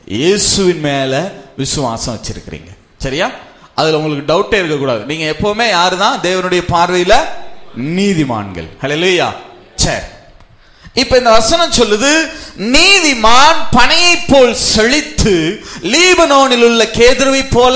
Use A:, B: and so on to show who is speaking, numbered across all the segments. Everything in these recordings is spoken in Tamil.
A: இயேசுவின் மேல விசுவாசம் வச்சிருக்கிறீங்க சரியா அதுல உங்களுக்கு டவுட்டே இருக்க கூடாது நீங்க எப்பவுமே யாரு தான் தேவனுடைய பார்வையில நீதிமான்கள் ஹalleluya சரி இப்ப இந்த வசனம் சொல்லுது நீதிமான் பனையை போல் செழித்து லீபனோனில் உள்ள கேதுருவை போல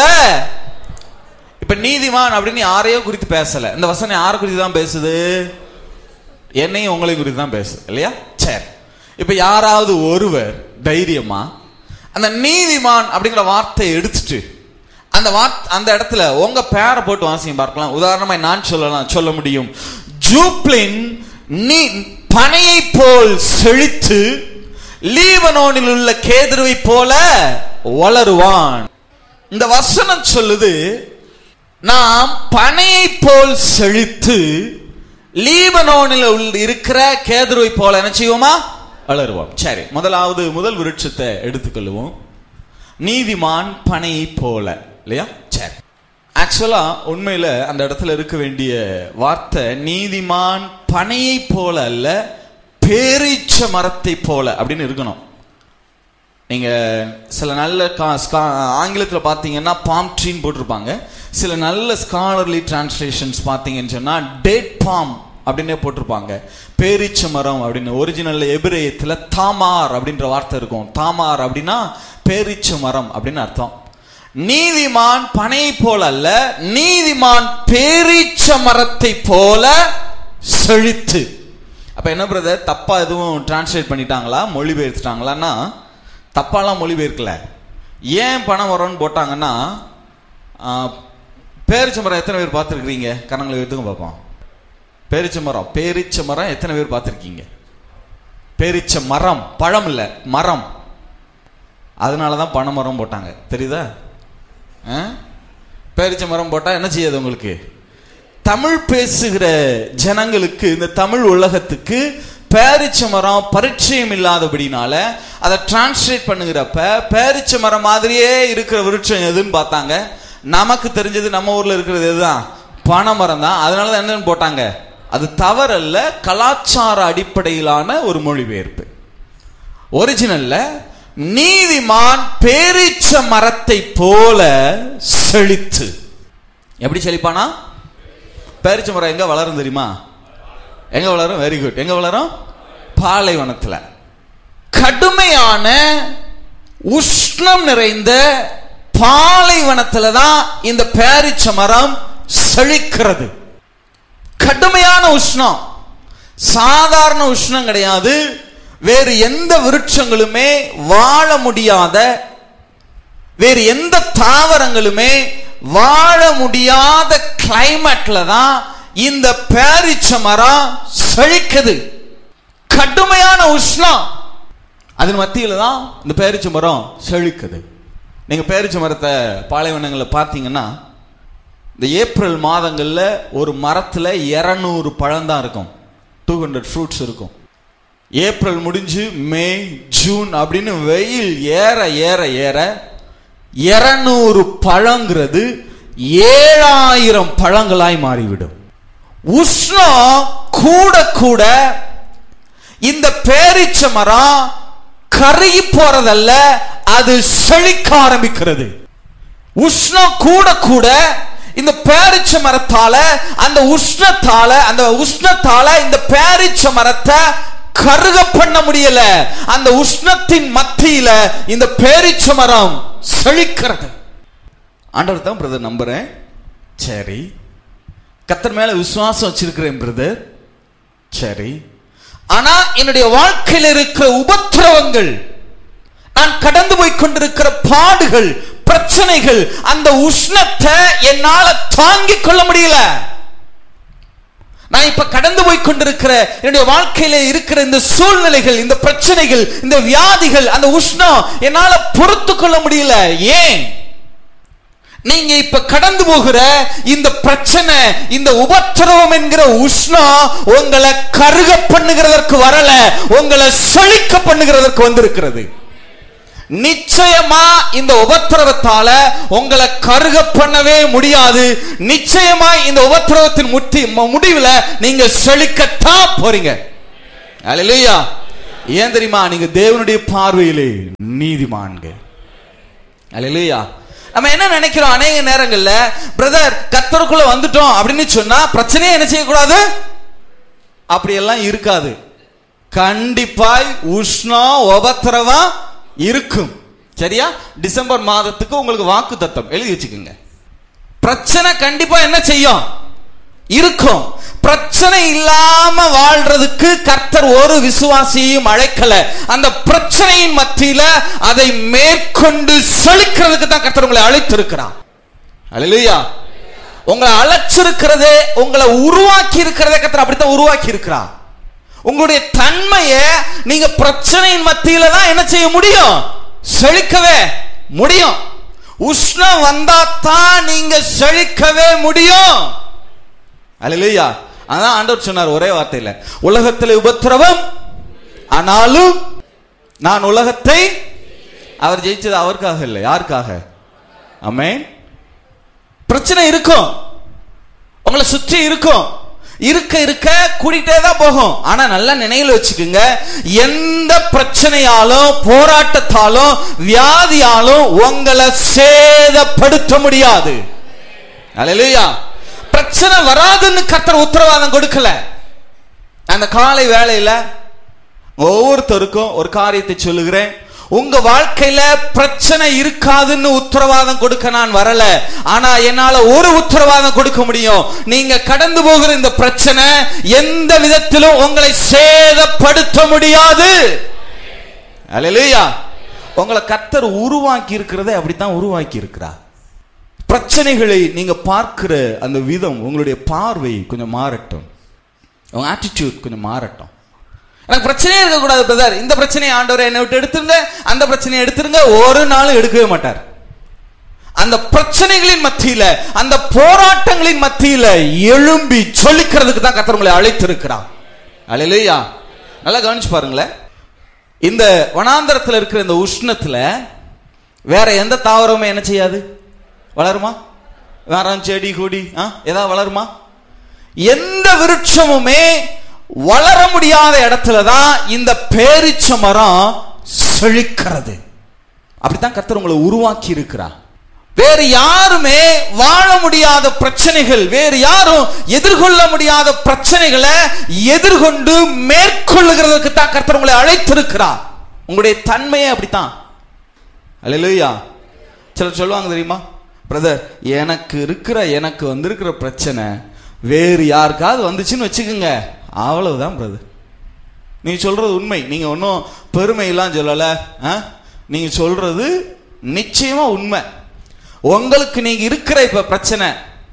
A: இப்ப நீதிமான் அப்படின்னு யாரையோ குறித்து பேசல இந்த வசனம் யாரை குறித்து தான் பேசுது என்னையும் உங்களையும் குறித்து தான் பேசுது இல்லையா சரி இப்ப யாராவது ஒருவர் தைரியமா அந்த நீதிமான் அப்படிங்கிற வார்த்தையை எடுத்துட்டு அந்த வார்த்தை அந்த இடத்துல உங்க பேரை போட்டு வாசியம் பார்க்கலாம் உதாரணமா நான் சொல்லலாம் சொல்ல முடியும் ஜூப்ளின் நீ பனையை போல் செழித்து லீபனோனில் உள்ள கேதுருவை போல வளருவான் இந்த வசனம் சொல்லுது நாம் பனையை போல் செழித்து லீபனோனில் உள்ள- இருக்கிற கேதுருவை போல என்ன செய்வோமா வளருவோம் சரி முதலாவது முதல் விருட்சத்தை எடுத்துக்கொள்வோம் நீதிமான் பனையை போல இல்லையா சரி ஆக்சுவலா உண்மையில அந்த இடத்துல இருக்க வேண்டிய வார்த்தை நீதிமான் பனையை போல அல்ல பேரீச்ச மரத்தை போல அப்படின்னு இருக்கணும் நீங்க சில நல்ல கா- ஸ்கா- ஆங்கிலத்துல பாத்தீங்கன்னா பாம் ட்ரீன்னு போட்டிருப்பாங்க சில நல்ல ஸ்காலர்லி டிரான்ஸ்லேஷன்ஸ் பாத்தீங்கன்னு சொன்னா டேட் பாம் அப்படின்னே போட்டிருப்பாங்க பேரீச்ச மரம் அப்படின்னு ஒரிஜினல் எபிரேயத்துல தாமார் அப்படின்ற வார்த்தை இருக்கும் தாமார் அப்படின்னா பேரீச்ச மரம் அப்படின்னு அர்த்தம் நீதிமான் பனை போல அல்ல நீதிமான் பேரீச்ச மரத்தை போல செழித்து அப்ப என்ன பிரதர் தப்பா எதுவும் டிரான்ஸ்லேட் பண்ணிட்டாங்களா மொழிபெயர்த்துட்டாங்களான்னா தப்பாலாம் மொழிபெயர்க்கல ஏன் பணம் வரும்னு போட்டாங்கன்னா ஆ, பேரிச்ச மரம் எத்தனை பேர் பார்த்துருக்கிறீங்க கரங்களை எடுத்துங்க பார்ப்போம் பேரிச்ச மரம் பேரிச்ச மரம் எத்தனை பேர் பார்த்துருக்கீங்க பேரிச்ச மரம் பழம் இல்ல மரம் அதனால தான் பனை மரம் போட்டாங்க தெரியுதா ஆ? பேரிச்ச மரம் போட்டா என்ன செய்யாது உங்களுக்கு தமிழ் பேசுகிற ஜனங்களுக்கு இந்த தமிழ் உலகத்துக்கு பேரிச்ச மரம் பரிச்சயம் இல்லாதபடினால அதை டிரான்ஸ்லேட் பண்ணுகிறப்ப பேரிச்ச மரம் மாதிரியே இருக்கிற விருட்சம் எதுன்னு பார்த்தாங்க நமக்கு தெரிஞ்சது நம்ம ஊர்ல இருக்கிறது எதுதான் பனைமரம் தான் அதனால தான் என்னன்னு போட்டாங்க அது தவறல்ல கலாச்சார அடிப்படையிலான ஒரு மொழிபெயர்ப்பு ஒரிஜினல்ல நீதிமான் பேரீச்ச மரத்தை போல செழித்து எப்படி செழிப்பானா பேரிச்ச மரம் எங்க வளரும் தெரியுமா எங்க வளரும் வெரி குட் எங்க வளரும் பாலைவனத்துல கடுமையான உஷ்ணம் நிறைந்த பாலைவனத்துல தான் இந்த பேரிச்ச மரம் செழிக்கிறது கடுமையான உஷ்ணம் சாதாரண உஷ்ணம் கிடையாது வேறு எந்த விருட்சங்களுமே வாழ முடியாத வேறு எந்த தாவரங்களுமே வாழ முடியாத கிளைமேட்ல தான் இந்த பேரிச்ச மரம் செழிக்குது கடுமையான உஷ்ணம் அதன் மத்தியில தான் இந்த பேரிச்ச மரம் செழிக்குது நீங்க பேரிச்ச மரத்தை பாலைவனங்களில் பார்த்தீங்கன்னா இந்த ஏப்ரல் மாதங்கள்ல ஒரு மரத்துல 200 பழம் தான் இருக்கும் டூ ஹண்ட்ரட் ஃப்ரூட்ஸ் இருக்கும் ஏப்ரல் முடிஞ்சு மே ஜூன் அப்படின்னு வெயில் ஏற ஏற ஏற 200 பழங்கிறது ஏழாயிரம் பழங்களாய் மாறிவிடும் உஷ்ணம் கூட கூட இந்த பேரிச்ச மரம் கருகி போறதல்ல அது செழிக்க ஆரம்பிக்கிறது உஷ்ணம் கூட கூட இந்த பேரிச்ச மரத்தால அந்த உஷ்ணத்தால அந்த உஷ்ணத்தால இந்த பேரிச்ச மரத்தை கருக பண்ண முடியல அந்த உஷ்ணத்தின் மத்தியில இந்த பேரிச்ச மரம் செழிக்கிறது ஆண்டவர் தான் பிரதர் நம்புறேன் சரி கத்தர் மேல விசுவாசம் வச்சிருக்கிறேன் பிரதர் சரி ஆனா என்னுடைய வாழ்க்கையில் இருக்கிற உபத்திரவங்கள் நான் கடந்து போய் கொண்டிருக்கிற பாடுகள் பிரச்சனைகள் அந்த உஷ்ணத்தை என்னால தாங்கிக் கொள்ள முடியல நான் இப்ப கடந்து போய் கொண்டிருக்கிற என்னுடைய வாழ்க்கையில இருக்கிற இந்த சூழ்நிலைகள் இந்த பிரச்சனைகள் இந்த வியாதிகள் அந்த உஷ்ணம் என்னால பொறுத்து கொள்ள முடியல ஏன் நீங்க இப்ப கடந்து போகிற இந்த பிரச்சனை இந்த உபத்திரவம் என்கிற உஷ்ணம் உங்களை கருக பண்ணுகிறதற்கு வரல உங்களை செழிக்க பண்ணுகிறதற்கு வந்திருக்கிறது நிச்சயமா இந்த உபத்திரவத்தால உங்களை கருக பண்ணவே முடியாது நிச்சயமா இந்த உபத்திரவத்தின் முட்டி ம- முடிவுல நீங்க செழிக்கத்தான் போறீங்க அல்லேலூயா ஏன் தெரியுமா நீங்க தேவனுடைய பார்வையிலே நீதிமான்கள் அல்லேலூயா நம்ம என்ன நினைக்கிறோம் அநேக நேரங்கள்ல பிரதர் கத்தருக்குள்ள வந்துட்டோம் அப்படின்னு சொன்னா பிரச்சனையே என்ன செய்யக்கூடாது அப்படியெல்லாம் இருக்காது கண்டிப்பாய் உஷ்ணம் உபத்திரவா இருக்கும் சரியா டிசம்பர் மாதத்துக்கு உங்களுக்கு வாக்கு தத்தம் எழுதி வச்சுக்கோங்க பிரச்சனை கண்டிப்பா என்ன செய்யும் இருக்கும் பிரச்சனை இல்லாம வாழ்றதுக்கு கர்த்தர் ஒரு விசுவாசியையும் அழைக்கல அந்த பிரச்சனையின் மத்தியில அதை மேற்கொண்டு செழிக்கிறதுக்கு தான் கர்த்தர் உங்களை அழைத்திருக்கிறார் அல்லேலூயா உங்களை அழைச்சிருக்கிறதே உங்களை உருவாக்கி இருக்கிறதே கர்த்தர் அப்படித்தான் உருவாக்கி இருக்கிறார் உங்களுடைய தன்மையை நீங்க பிரச்சனையின் மத்தியில தான் என்ன செய்ய முடியும் செழிக்கவே முடியும் உஷ்ணம் வந்தா தான் நீங்க செழிக்கவே முடியும் அல்லேலூயா அதான் ஆண்டவர் சொன்னார் ஒரே வார்த்தையில உலகத்தில் உபத்திரவம் ஆனாலும் நான் உலகத்தை அவர் ஜெயிச்சது அவருக்காக இல்லை யாருக்காக ஆமென் பிரச்சனை இருக்கும் உங்களை சுற்றி இருக்கும் இருக்க இருக்க கூட்டிகிட்டே தான் போகும் ஆனா நல்லா நினைவில் வச்சுக்கோங்க எந்த பிரச்சனையாலும் போராட்டத்தாலும் வியாதியாலும் உங்களை சேதப்படுத்த முடியாது அல்லேலூயா பிரச்சனை வராதுன்னு கர்த்தர் உத்தரவாதம் கொடுக்கல அந்த காலை வேளையில ஒவ்வொருத்தருக்கும் ஒரு காரியத்தை சொல்லுகிறேன் உங்க வாழ்க்கையில பிரச்சனை இருக்காதுன்னு உத்தரவாதம் கொடுக்க நான் வரல ஆனா என்னால ஒரு உத்தரவாதம் கொடுக்க முடியும் நீங்க கடந்து போகிற இந்த பிரச்சனை எந்த விதத்திலும் உங்களை சேதப்படுத்த முடியாது அல்லேலூயா உங்களை கர்த்தர் உருவாக்கி இருக்கிறதை அப்படித்தான் உருவாக்கி இருக்கிறார் பிரச்சனைகளை நீங்க பார்க்கிற அந்த விதம் உங்களுடைய பார்வை கொஞ்சம் மாறட்டும் உங்க ஆட்டிடியூட் கொஞ்சம் மாறட்டும் எனக்கு பிரச்சனையே இருக்கக்கூடாது பிரதர் இந்த பிரச்சனையை ஆண்டவரை என்னை விட்டு எடுத்துருங்க அந்த பிரச்சனையை எடுத்துருங்க ஒரு நாளும் எடுக்கவே மாட்டார் அந்த பிரச்சனைகளின் மத்தியில அந்த போராட்டங்களின் மத்தியில எழும்பி சொல்லிக்கிறதுக்கு தான் கத்தர் உங்களை அழைத்திருக்கிறார் அலையிலையா நல்லா கவனிச்சு பாருங்களேன் இந்த வனாந்தரத்தில் இருக்கிற இந்த உஷ்ணத்துல வேற எந்த தாவரமும் என்ன செய்யாது வளருமா வேற செடி கொடி ஆ ஏதாவது வளருமா எந்த விருட்சமுமே வளர முடியாத இடத்துல தான் இந்த பேரிச்ச மரம் செழிக்கிறது அப்படித்தான் கர்த்தர் உங்களை உருவாக்கி இருக்கிறார் வேறு யாருமே வாழ முடியாத பிரச்சனைகள் வேறு யாரும் எதிர்கொள்ள முடியாத பிரச்சனைகளை எதிர்கொண்டு மேற்கொள்ளுகிறதுக்கு தான் கர்த்தர் உங்களை அழைத்திருக்கிறார் உங்களுடைய தன்மையே அப்படித்தான் அல்லேலூயா சிலர் சொல்லுவாங்க தெரியுமா பிரதர் எனக்கு இருக்கிற எனக்கு வந்திருக்கிற பிரச்சனை வேறு யாருக்காவது வந்துச்சுன்னு வச்சுக்கோங்க அவ்வளவுதான் பிரதர் நீங்க சொல்றது உண்மை நீங்க ஒன்றும் பெருமையெல்லாம் சொல்லல ஆ? நீங்க சொல்றது நிச்சயமா உண்மை உங்களுக்கு நீங்க இருக்கிற இப்ப பிரச்சனை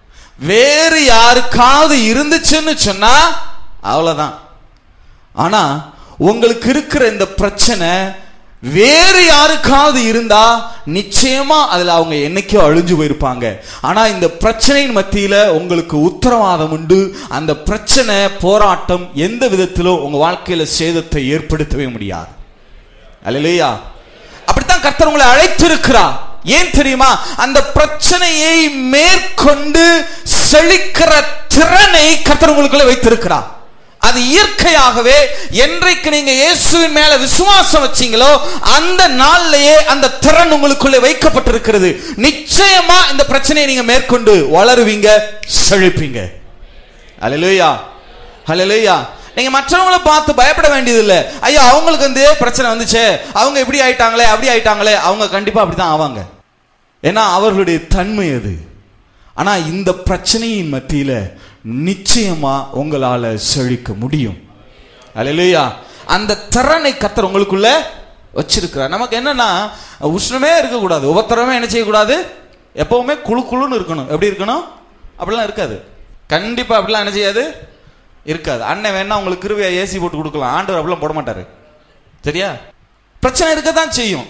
A: வேறு யாருக்காவது இருந்துச்சுன்னு சொன்னா அவ்வளவுதான் ஆனா உங்களுக்கு இருக்கிற இந்த பிரச்சனை வேறு யாருக்காவது இருந்தா நிச்சயமா அதுல அவங்க என்னைக்கோ அழிஞ்சு போயிருப்பாங்க ஆனா இந்த பிரச்சனையின் மத்தியில உங்களுக்கு உத்தரவாதம் உண்டு அந்த பிரச்சனை போராட்டம் எந்த விதத்திலும் உங்க வாழ்க்கையில சேதத்தை ஏற்படுத்தவே முடியாது அல்லையா அப்படித்தான் கர்த்தர் உங்களை அழைத்திருக்கிறார் ஏன் தெரியுமா அந்த பிரச்சனையை மேற்கொண்டு செழிக்கிற திறனை கர்த்தர் உங்களுக்குள்ள வைத்திருக்கிறார் அது இயற்கையாகவே என்றைக்கு நீங்க இயேசுவின் மேல விசுவாசம் வச்சீங்களோ அந்த நாள்லயே அந்த திறன் உங்களுக்குள்ளே வைக்கப்பட்டிருக்கிறது நிச்சயமா இந்த பிரச்சனையை நீங்க மேற்கொண்டு வளருவீங்க செழிப்பீங்க ஹalleluya ஹalleluya நீங்க மற்றவங்கள பார்த்து பயப்பட வேண்டியது இல்ல ஐயா அவங்களுக்கு வந்து பிரச்சனை வந்துச்சே அவங்க இப்படி ஆயிட்டாங்களே அப்படி ஆயிட்டாங்களே அவங்க கண்டிப்பா அப்படிதான் ஆவாங்க ஏன்னா அவர்களுடைய தன்மை அது ஆனா இந்த பிரச்சனையின் மத்தியில நிச்சயமா உங்களால செழிக்க முடியும் அல்லையா அந்த திறனை கத்தர் உங்களுக்குள்ள வச்சிருக்கிறார் நமக்கு என்னன்னா உஷ்ணமே இருக்கக்கூடாது உபத்திரமே என்ன செய்யக்கூடாது எப்பவுமே குழு குழுன்னு இருக்கணும் எப்படி இருக்கணும் அப்படிலாம் இருக்காது கண்டிப்பா அப்படிலாம் என்ன செய்யாது இருக்காது அண்ணன் வேணா உங்களுக்கு கிருவியா ஏசி போட்டு கொடுக்கலாம் ஆண்டவர் அப்படிலாம் போட மாட்டாரு சரியா பிரச்சனை இருக்கத்தான் செய்யும்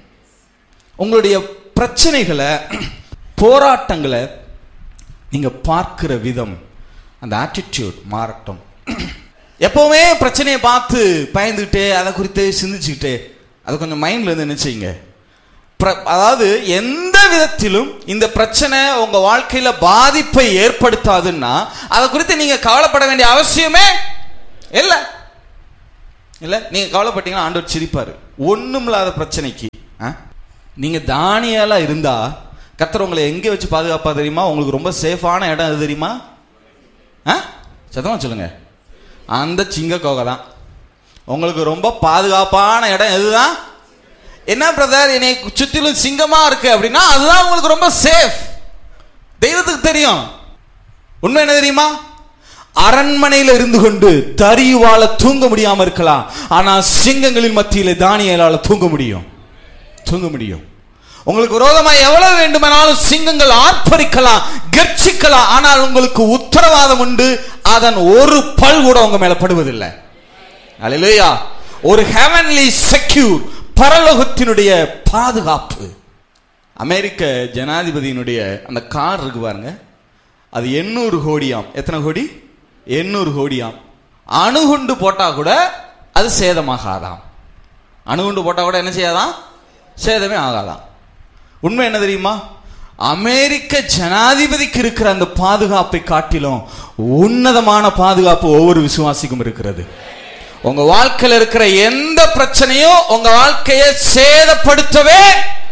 A: உங்களுடைய பிரச்சனைகளை போராட்டங்களை நீங்க பார்க்கிற விதம் அந்த ஆட்டிடியூட் மாறட்டும் எப்பவுமே பிரச்சனையை பார்த்து பயந்துக்கிட்டே அதை குறித்து சிந்திச்சுக்கிட்டே அதை கொஞ்சம் மைண்ட்ல இருந்து என்ன செய்யுங்க பிர- அதாவது எந்த விதத்திலும் இந்த பிரச்சனை உங்க வாழ்க்கையில பாதிப்பை ஏற்படுத்தாதுன்னா அதை குறித்து நீங்க கவலைப்பட வேண்டிய அவசியமே இல்ல இல்ல நீங்க கவலைப்பட்டீங்கன்னா ஆண்டவர் சிரிப்பாரு ஒண்ணும் இல்லாத பிரச்சனைக்கு ஆ? நீங்க தானியலா இருந்தா கர்த்தர் உங்களை எங்க வச்சு பாதுகாப்பா தெரியுமா உங்களுக்கு ரொம்ப சேஃபான இடம் எது தெரியுமா ஆ சத்தமா சொல்லுங்க அந்த சிங்க கோகை தான் உங்களுக்கு ரொம்ப பாதுகாப்பான இடம் எதுதான் என்ன பிரதர் என்னை சுத்திலும் சிங்கமா இருக்கு அப்படின்னா அதுதான் உங்களுக்கு ரொம்ப சேஃப் தெய்வத்துக்கு தெரியும் உண்மை என்ன தெரியுமா அரண்மனையில இருந்து கொண்டு தரியுவால தூங்க முடியாம இருக்கலாம் ஆனா சிங்கங்களின் மத்தியில தானியலால தூங்க முடியும் தூங்க முடியும் உங்களுக்கு விரோதமாக எவ்வளவு வேண்டுமானாலும் சிங்கங்கள் ஆர்ப்பரிக்கலாம் கர்ச்சிக்கலாம் ஆனால் உங்களுக்கு உத்தரவாதம் உண்டு அதன் ஒரு பல் கூட உங்க மேல படுவதில்லை அல்லேலூயா ஒரு ஹெவன்லி செக்யூர் பரலோகத்தினுடைய பாதுகாப்பு அமெரிக்க ஜனாதிபதியினுடைய அந்த கார் இருக்கு பாருங்க அது எண்ணூறு கோடியாம் எத்தனை கோடி எண்ணூறு கோடியாம் அணுகுண்டு போட்டா கூட அது சேதமாகாதாம் அணுகுண்டு போட்டா கூட என்ன செய்யாதாம் சேதமே ஆகாதாம் உண்மை என்ன தெரியுமா அமெரிக்க ஜனாதிபதிக்கு இருக்கிற அந்த பாதுகாப்பை காட்டிலும் உன்னதமான பாதுகாப்பு ஒவ்வொரு விசுவாசிக்கும் இருக்கிறது உங்க வாழ்க்கையில இருக்கிற எந்த பிரச்சனையும் உங்க வாழ்க்கையை சேதப்படுத்தவே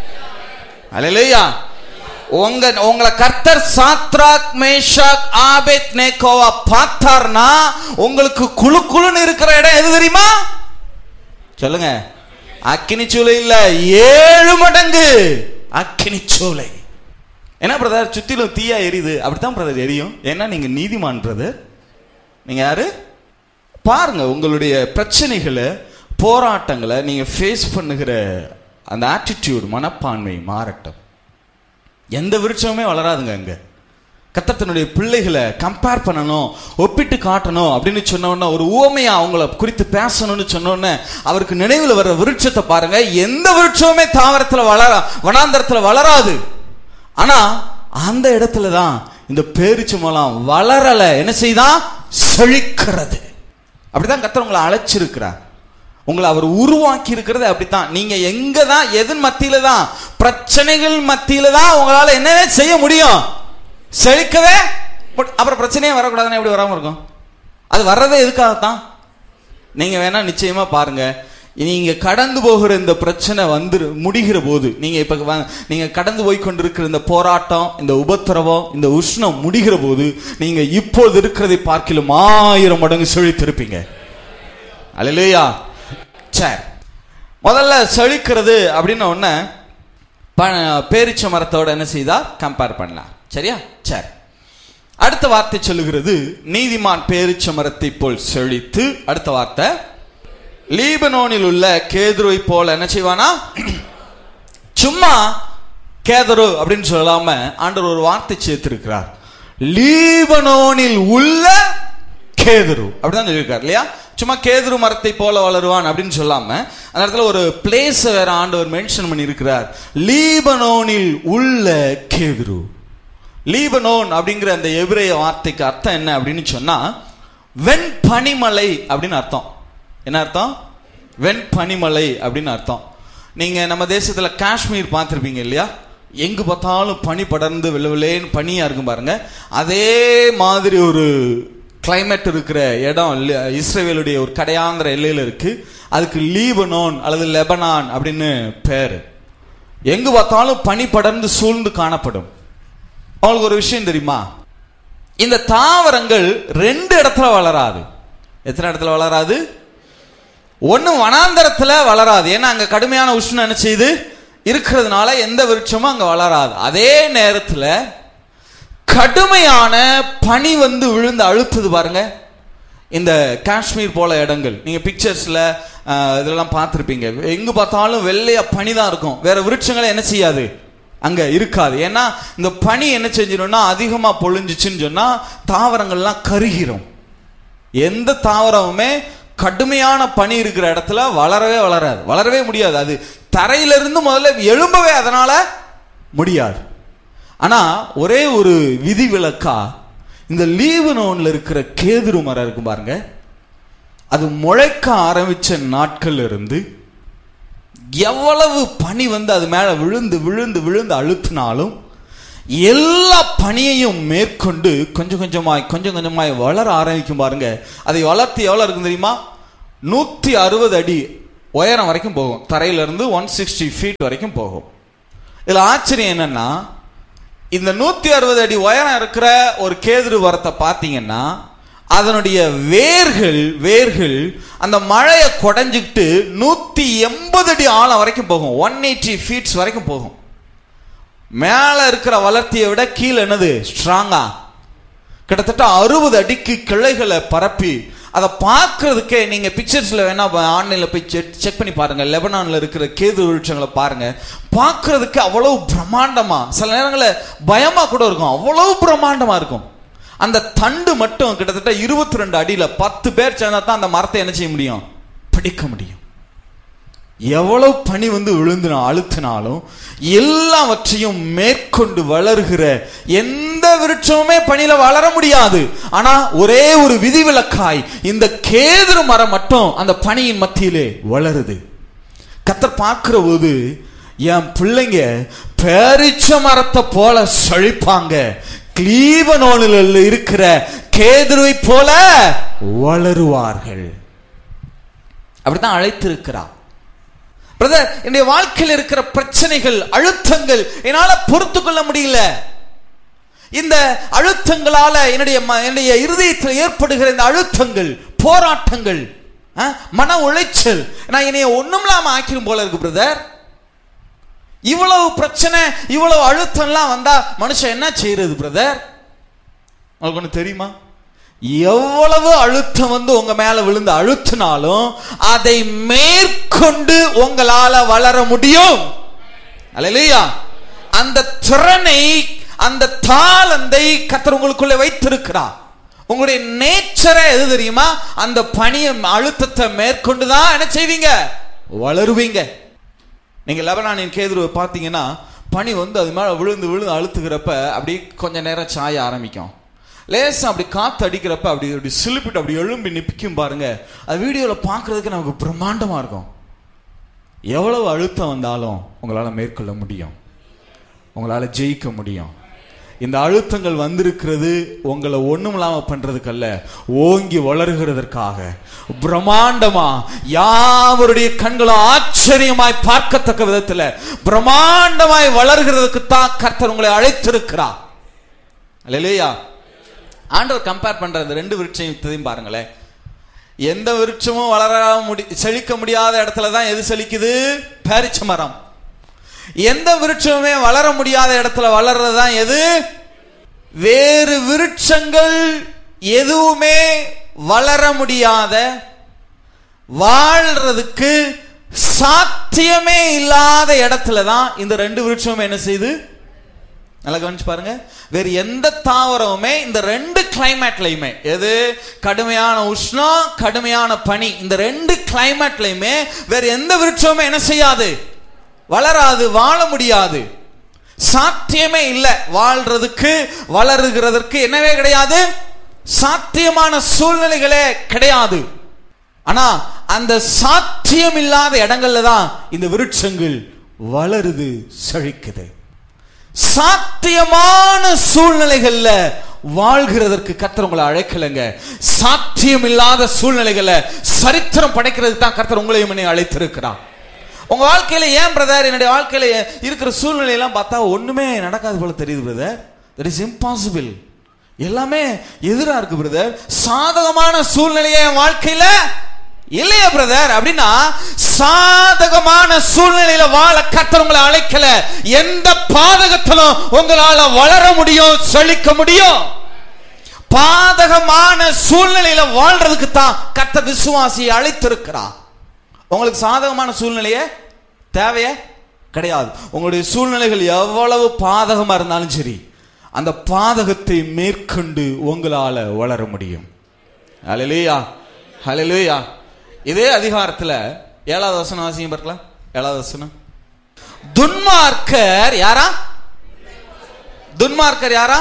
A: அல்லேலூயா உங்க உங்களை கர்த்தர் சாத்ராக் மேஷாக் ஆபேத் நேகோவா பார்த்தார்னா உங்களுக்கு குழு குழுன்னு இருக்கிற இடம் எது தெரியுமா சொல்லுங்க அக்கினி சூளை இல்ல ஏழு மடங்கு அக்கினி சூளை என்ன பிரதர் சுத்திலும் தீயா எரியுது அப்படித்தான் பிரதர் எரியும் ஏன்னா நீங்க நீதிமான் பிரதர் நீங்க யாரு பாருங்க உங்களுடைய பிரச்சனைகளை போராட்டங்களை நீங்க ஃபேஸ் பண்ணுகிற அந்த ஆட்டிடியூட் மனப்பான்மை மாறட்டும் எந்த விருட்சமுமே வளராதுங்க அங்க கத்தத்தினுடைய பிள்ளைகளை கம்பேர் பண்ணணும் ஒப்பிட்டு காட்டணும் அப்படின்னு சொன்ன உடனே ஒரு ஊமையா அவங்கள குறித்து பேசணும்னு சொன்ன உடனே அவருக்கு நினைவில் வர்ற விருட்சத்தை பாருங்க எந்த விருட்சமுமே தாவரத்துல வளர வனாந்தரத்துல வளராது ஆனா அந்த இடத்துல தான் இந்த பேரிச்சம்பழம் வளரல என்ன செய்தான் செழிக்கிறது அப்படிதான் கத்தர் உங்களை அழைச்சிருக்கிறார் உங்களை அவர் உருவாக்கி இருக்கிறது அப்படித்தான் நீங்க எங்க தான் எதன் மத்தியில தான் பிரச்சனைகள் மத்தியில தான் உங்களால என்னவே செய்ய முடியும் செழிக்கவே முடி- அப்புறம் பிரச்சனையே வரக்கூடாதுன்னு எப்படி வராம இருக்கும் அது வர்றதே எதுக்காகத்தான் நீங்க வேணா நிச்சயமா பாருங்க நீங்க கடந்து போகிற இந்த பிரச்சனை வந்து முடிகிற போது நீங்க இப்ப வ- நீங்க கடந்து போய் கொண்டிருக்கிற இந்த போராட்டம் இந்த உபத்திரவம் இந்த உஷ்ணம் முடிகிற போது நீங்க இப்போது இருக்கிறதை பார்க்கிலும் ஆயிரம் மடங்கு செழித்திருப்பீங்க அல்லையா சரி முதல்ல செழிக்கிறது அப்படின்னு ஒண்ணு பேரிச்ச மரத்தோட என்ன செய்தா கம்பேர் பண்ணலாம் சரியா சரி அடுத்த வார்த்தை சொல்லுகிறது நீதிமான் பேரிச்ச மரத்தை போல் செழித்து அடுத்த வார்த்தை லீபனோனில் உள்ள கேதுருவை போல என்ன செய்வானா சும்மா கேதரு அப்படின்னு சொல்லாம ஆண்டவர் ஒரு வார்த்தை சேர்த்திருக்கிறார் லீபனோனில் உள்ள கேதுரு அப்படிதான் சொல்லியிருக்காரு இல்லையா சும்மா கேதுரு மரத்தை போல வளருவான் அப்படின்னு சொல்லாம அந்த இடத்துல ஒரு பிளேஸ் வேற ஆண்டவர் மென்ஷன் பண்ணி இருக்கிறார் லீபனோனில் உள்ள கேதுரு லீபனோன் அப்படிங்கிற அந்த எபிரேய வார்த்தைக்கு அர்த்தம் என்ன அப்படின்னு சொன்னா வெண் பனிமலை அப்படின்னு அர்த்தம் என்ன அர்த்தம் வெண் பனிமலை அப்படின்னு அர்த்தம் நீங்க நம்ம தேசத்துல காஷ்மீர் பார்த்திருப்பீங்க இல்லையா எங்கு பார்த்தாலும் பனி படர்ந்து வெள்ள வெள்ளேன்னு பனியா இருக்கும் பாருங்க அதே மாதிரி ஒரு கிளைமேட் இருக்கிற இடம் இல்ல- இஸ்ரேலுடைய ஒரு கடையாந்திர எல்லையில இருக்கு அதுக்கு லீபனோன் அல்லது லெபனான் அப்படின்னு பேரு எங்கு பார்த்தாலும் பனி படர்ந்து சூழ்ந்து காணப்படும் அவங்களுக்கு ஒரு விஷயம் தெரியுமா இந்த தாவரங்கள் ரெண்டு இடத்துல வளராது எத்தனை இடத்துல வளராது ஒண்ணு வனாந்தரத்துல வளராது ஏன்னா அங்க கடுமையான உஷ்ணம் என்ன செய்யுது இருக்கிறதுனால எந்த விருட்சமும் அங்க வளராது அதே நேரத்துல கடுமையான பனி வந்து விழுந்து அழுத்துது பாருங்க இந்த காஷ்மீர் போல இடங்கள் நீங்க பிக்சர்ஸ்ல இதெல்லாம் பார்த்துருப்பீங்க எங்க பார்த்தாலும் வெள்ளையா பனி தான் இருக்கும் வேற விருட்சங்களை என்ன செய்யாது அங்க இருக்காது ஏன்னா இந்த பனி என்ன செஞ்சிடும்னா அதிகமா பொழிஞ்சிச்சுன்னு சொன்னா தாவரங்கள்லாம் கருகிரும் எந்த தாவரமுமே கடுமையான பனி இருக்கிற இடத்துல வளரவே வளராது வளரவே முடியாது அது தரையிலிருந்து முதல்ல எழும்பவே அதனால முடியாது ஆனா ஒரே ஒரு விதிவிலக்கா இந்த லீவு நோன்ல இருக்கிற கேதுரு மரம் இருக்கு பாருங்க அது முளைக்க ஆரம்பிச்ச நாட்கள்ல இருந்து எவ்வளவு பனி வந்து அது மேல விழுந்து விழுந்து விழுந்து அழுத்தினாலும் எல்லா பனியையும் மேற்கொண்டு கொஞ்சம் கொஞ்சமாய் கொஞ்சம் கொஞ்சமாய் வளர ஆரம்பிக்கும் பாருங்க அதை வளர்த்து எவ்வளவு இருக்கும் தெரியுமா நூத்தி அறுபது அடி உயரம் வரைக்கும் போகும் தரையில இருந்து ஒன் சிக்ஸ்டி ஃபீட் வரைக்கும் போகும் இதுல ஆச்சரியம் என்னன்னா இந்த நூத்தி அறுபது அடி உயரம் இருக்கிற ஒரு கேதுரு மரத்தை பார்த்தீங்கன்னா அதனுடைய வேர்கள் வேர்கள் அந்த மழையை குடைஞ்சிக்கிட்டு நூத்தி எண்பது அடி ஆழம் வரைக்கும் போகும் ஒன் எயிட்டி ஃபீட்ஸ் வரைக்கும் போகும் மேல இருக்கிற வளர்த்தியை விட கீழே என்னது ஸ்ட்ராங்கா கிட்டத்தட்ட அறுபது அடிக்கு கிளைகளை பரப்பி அதை பார்க்கறதுக்கே நீங்க பிக்சர்ஸ்ல வேணா ஆன்லைன்ல போய் செக் பண்ணி பாருங்க லெபனான்ல இருக்கிற கேது விருட்சங்களை பாருங்க பார்க்கறதுக்கு அவ்வளவு பிரம்மாண்டமா சில நேரங்களில் பயமா கூட இருக்கும் அவ்வளவு பிரம்மாண்டமா இருக்கும் அந்த தண்டு மட்டும் கிட்டத்தட்ட இருபத்தி ரெண்டு அடியில பத்து பேர் சேர்ந்தா தான் அந்த மரத்தை என்ன செய்ய முடியும் பிடிக்க முடியும் எவ்வளவு பனி வந்து விழுந்துனா அழுத்தினாலும் எல்லாவற்றையும் மேற்கொண்டு வளர்கிற எந்த விருட்சமுமே பனியில வளர முடியாது ஆனா ஒரே ஒரு விதிவிலக்காய் இந்த கேதுரு மரம் மட்டும் அந்த பனியின் மத்தியிலே வளருது கத்தர் பார்க்கிற போது என் பிள்ளைங்க பேரிச்ச மரத்தை போல செழிப்பாங்க கிளீபனோனில் இருக்கிற கேதுருவை போல வளருவார்கள் அப்படித்தான் அழைத்திருக்கிறார் பிரதர் என்னுடைய வாழ்க்கையில் இருக்கிற பிரச்சனைகள் அழுத்தங்கள் என்னால பொறுத்து கொள்ள முடியல இந்த அழுத்தங்களால என்னுடைய ம- என்னுடைய இருதயத்தில் ஏற்படுகிற இந்த அழுத்தங்கள் போராட்டங்கள் ஆ, மன உளைச்சல் நான் என்னைய ஒண்ணுமில்லாம ஆக்கிரும் போல இருக்கு பிரதர் இவ்வளவு பிரச்சனை இவ்வளவு அழுத்தம்லாம் வந்தா மனுஷன் என்ன செய்யறது பிரதர் உங்களுக்கு ஒண்ணு தெரியுமா எவ்வளவு அழுத்தம் வந்து உங்க மேல விழுந்து அழுத்தினாலும் அதை மேற்கொண்டு உங்களால வளர முடியும் அல்லையா அந்த திறனை அந்த தாளந்தை கத்தர் உங்களுக்குள்ளே வைத்திருக்கிறார் உங்களுடைய நேச்சரே எது தெரியுமா அந்த பணிய அழுத்தத்தை மேற்கொண்டு தான் என்ன செய்வீங்க வளருவீங்க நீங்க லெபனானின் கேதுருவை பார்த்தீங்கன்னா பனி வந்து அது மேல விழுந்து விழுந்து அழுத்துக்கிறப்ப அப்படி கொஞ்ச நேரம் சாய ஆரம்பிக்கும் லேசா அப்படி காத்து அடிக்கிறப்ப அப்படி அப்படி சிலுப்பிட்டு அப்படி எழும்பி நிற்கும் பாருங்க அது வீடியோல பார்க்கிறதுக்கு நமக்கு பிரம்மாண்டமா இருக்கும் எவ்வளவு அழுத்தம் வந்தாலும் உங்களால மேற்கொள்ள முடியும் உங்களால ஜெயிக்க முடியும் இந்த அழுத்தங்கள் வந்திருக்கிறது உங்களை ஒண்ணும் இல்லாம பண்றதுக்கல்ல ஓங்கி வளர்கிறதற்காக பிரம்மாண்டமா யாவருடைய கண்களும் ஆச்சரியமாய் பார்க்கத்தக்க விதத்துல பிரம்மாண்டமாய் வளர்கிறதுக்கு தான் கர்த்தர் உங்களை அழைத்திருக்கிறார் இல்லையா ஆண்டவர் கம்பேர் பண்ற இந்த ரெண்டு விருட்சத்தையும் பாருங்களேன் எந்த விருட்சமும் வளர முடி செழிக்க முடியாத இடத்துல தான் எது செழிக்குது பேரிச்ச மரம் எந்த விருட்சமுமே வளர முடியாத இடத்துல வளர்றது தான் எது வேறு விருட்சங்கள் எதுவுமே வளர முடியாத வாழ்றதுக்கு சாத்தியமே இல்லாத இடத்துல தான் இந்த ரெண்டு விருட்சமும் என்ன செய்யுது நல்லா கவனிச்சு பாருங்க வேற எந்த தாவரமுமே இந்த ரெண்டு கிளைமேட்லயுமே எது கடுமையான உஷ்ணம் கடுமையான பனி இந்த ரெண்டு கிளைமேட்லயுமே வேற எந்த விருட்சமுமே என்ன செய்யாது வளராது வாழ முடியாது சாத்தியமே இல்லை வாழ்றதுக்கு வளருகிறதற்கு என்னவே கிடையாது சாத்தியமான சூழ்நிலைகளே கிடையாது ஆனா அந்த சாத்தியம் இல்லாத இடங்கள்ல தான் இந்த விருட்சங்கள் வளருது செழிக்குது சாத்தியமான சூழ்நிலைகள்ல வாழ்கிறதற்கு கர்த்தர் உங்களை அழைக்கலைங்க சாத்தியம் இல்லாத சூழ்நிலைகளை சரித்திரம் படைக்கிறதுக்கு தான் கர்த்தர் உங்களையும் என்னை அழைத்திருக்கிறார் உங்க வாழ்க்கையில ஏன் பிரதர் என்னுடைய வாழ்க்கையில இருக்கிற சூழ்நிலை எல்லாம் பார்த்தா ஒண்ணுமே நடக்காது போல தெரியுது பிரதர் தட் இஸ் இம்பாசிபிள் எல்லாமே எதிரா இருக்கு பிரதர் சாதகமான சூழ்நிலையே என் வாழ்க்கையில இல்லையா பிரதர் அப்படின்னா சாதகமான சூழ்நிலையில வாழ கர்த்தர் உங்களை அழைக்கல எந்த பாதகத்திலும் உங்களால வளர முடியும் செழிக்க முடியும் பாதகமான சூழ்நிலையில வாழ்றதுக்கு தான் கர்த்த விசுவாசியை அழைத்திருக்கிறார் உங்களுக்கு சாதகமான சூழ்நிலையே தேவையே கிடையாது உங்களுடைய சூழ்நிலைகள் எவ்வளவு பாதகமா இருந்தாலும் சரி அந்த பாதகத்தை மேற்கொண்டு உங்களால வளர முடியும் ஹalleluya ஹalleluya இதே அதிகாரத்துல ஏழாவது வசனம் வாசிங்க பார்க்கலாம் ஏழாவது வசனம் துன்மார்க்கர் யாரா துன்மார்க்கர் யாரா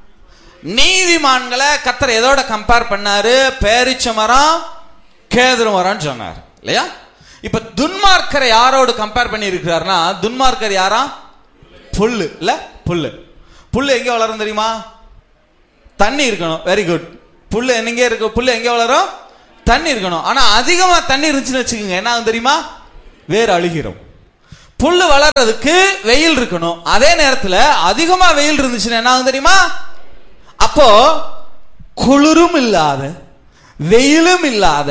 A: நீதிமான்களை கத்தர் எதோட கம்பேர் பண்ணாரு பேரிச்ச மரம் கேதுரு மரம்னு சொன்னார் இல்லையா இப்ப துன்மார்க்கரை யாரோடு கம்பேர் பண்ணி இருக்கிறார்னா துன்மார்க்கர் யாரா புல்லு இல்ல புல்லு புல்லு எங்க வளரும் தெரியுமா தண்ணி இருக்கணும் வெரி குட் புல்லு எங்க இருக்கு புல்லு எங்க வளரும் தண்ணி இருக்கணும் ஆனா அதிகமா தண்ணி இருந்துச்சுன்னு வச்சுக்கோங்க என்ன ஆகும் தெரியுமா வேர் அழுகிறோம் புல்லு வளர்றதுக்கு வெயில் இருக்கணும் அதே நேரத்துல அதிகமா வெயில் இருந்துச்சுன்னா என்ன ஆகும் தெரியுமா அப்போ குளிரும் இல்லாத வெயிலும் இல்லாத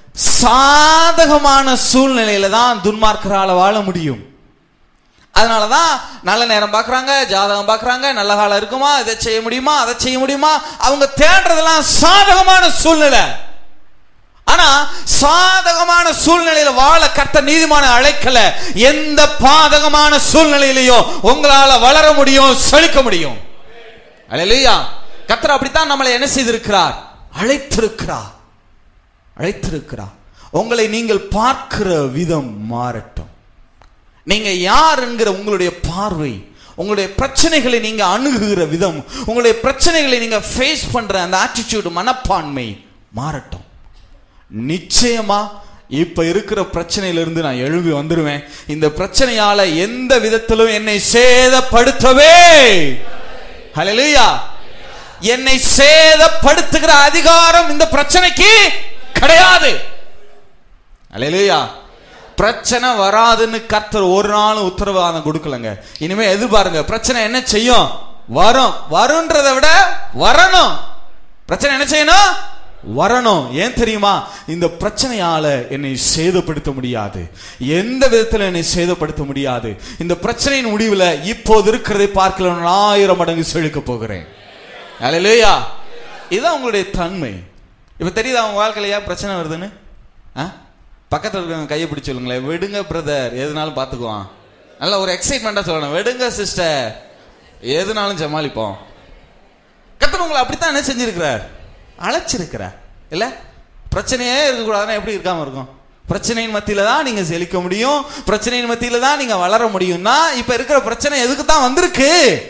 A: சாதகமான சூழ்நிலையில தான் துன்மார்க்கரால வாழ முடியும் அதனாலதான் நல்ல நேரம் பார்க்கறாங்க ஜாதகம் பார்க்கறாங்க நல்ல காலம் இருக்குமா இதை செய்ய முடியுமா அதை செய்ய முடியுமா அவங்க தேடுறதெல்லாம் சாதகமான சூழ்நிலை ஆனா சாதகமான சூழ்நிலையில வாழ கர்த்த நீதிமான அழைக்கல எந்த பாதகமான சூழ்நிலையிலையும் உங்களால வளர முடியும் செழிக்க முடியும் அல்லேலூயா கர்த்தர் அப்படித்தான் நம்மளை என்ன செய்திருக்கிறார் அழைத்திருக்கிறார் அழைத்திருக்கிறார் உங்களை நீங்கள் பார்க்கிற விதம் மாறட்டும் நீங்க யார் என்கிற உங்களுடைய பார்வை உங்களுடைய பிரச்சனைகளை நீங்க அணுகுகிற விதம் உங்களுடைய பிரச்சனைகளை நீங்க ஃபேஸ் பண்ற அந்த ஆட்டிடியூட் மனப்பான்மை மாறட்டும் நிச்சயமா இப்ப இருக்கிற பிரச்சனையிலிருந்து நான் எழும்பி வந்துருவேன் இந்த பிரச்சனையால எந்த விதத்திலும் என்னை சேதப்படுத்தவே ஹalleluya என்னை சேதப்படுத்துகிற அதிகாரம் இந்த பிரச்சனைக்கு கிடையாது ஹalleluya பிரச்சனை வராதுன்னு கர்த்தர் ஒரு நாளும் உத்தரவாதம் கொடுக்கலங்க இனிமே எதிர்பாருங்க பிரச்சனை என்ன செய்யும் வரும் வரும்ன்றதை விட வரணும் பிரச்சனை என்ன செய்யணும் வரணும் ஏன் தெரியுமா இந்த பிரச்சனையால என்னை சேதப்படுத்த முடியாது எந்த விதத்துல என்னை சேதப்படுத்த முடியாது இந்த பிரச்சனையின் முடிவுல இப்போது இருக்கிறதை பார்க்கல நான் ஆயிரம் மடங்கு செழிக்க போகிறேன் அல்லேலூயா இதுதான் உங்களுடைய தன்மை இப்ப தெரியுதா உங்க வாழ்க்கையில ஏன் பிரச்சனை வருதுன்னு ஆ? பக்கத்துல இருக்கிறவங்க கையை பிடிச்சு சொல்லுங்களேன் விடுங்க பிரதர் எதுனாலும் பாத்துக்குவான் நல்ல ஒரு எக்ஸைட்மெண்டா சொல்லணும் விடுங்க சிஸ்டர் எதுனாலும் சமாளிப்போம் கத்தர் உங்களை அப்படித்தான் என்ன செஞ்சிருக்கிறார் அழைச்சிருக்கிறார் இல்ல பிரச்சனையே இருக்கக்கூடாதுன்னா எப்படி இருக்காம இருக்கும் பிரச்சனையின் மத்தியில தான் நீங்க செழிக்க முடியும் பிரச்சனையின் மத்தியில தான் நீங்க வளர முடியும்னா இப்ப இருக்கிற பிரச்சனை எதுக்கு தான் வந்திருக்கு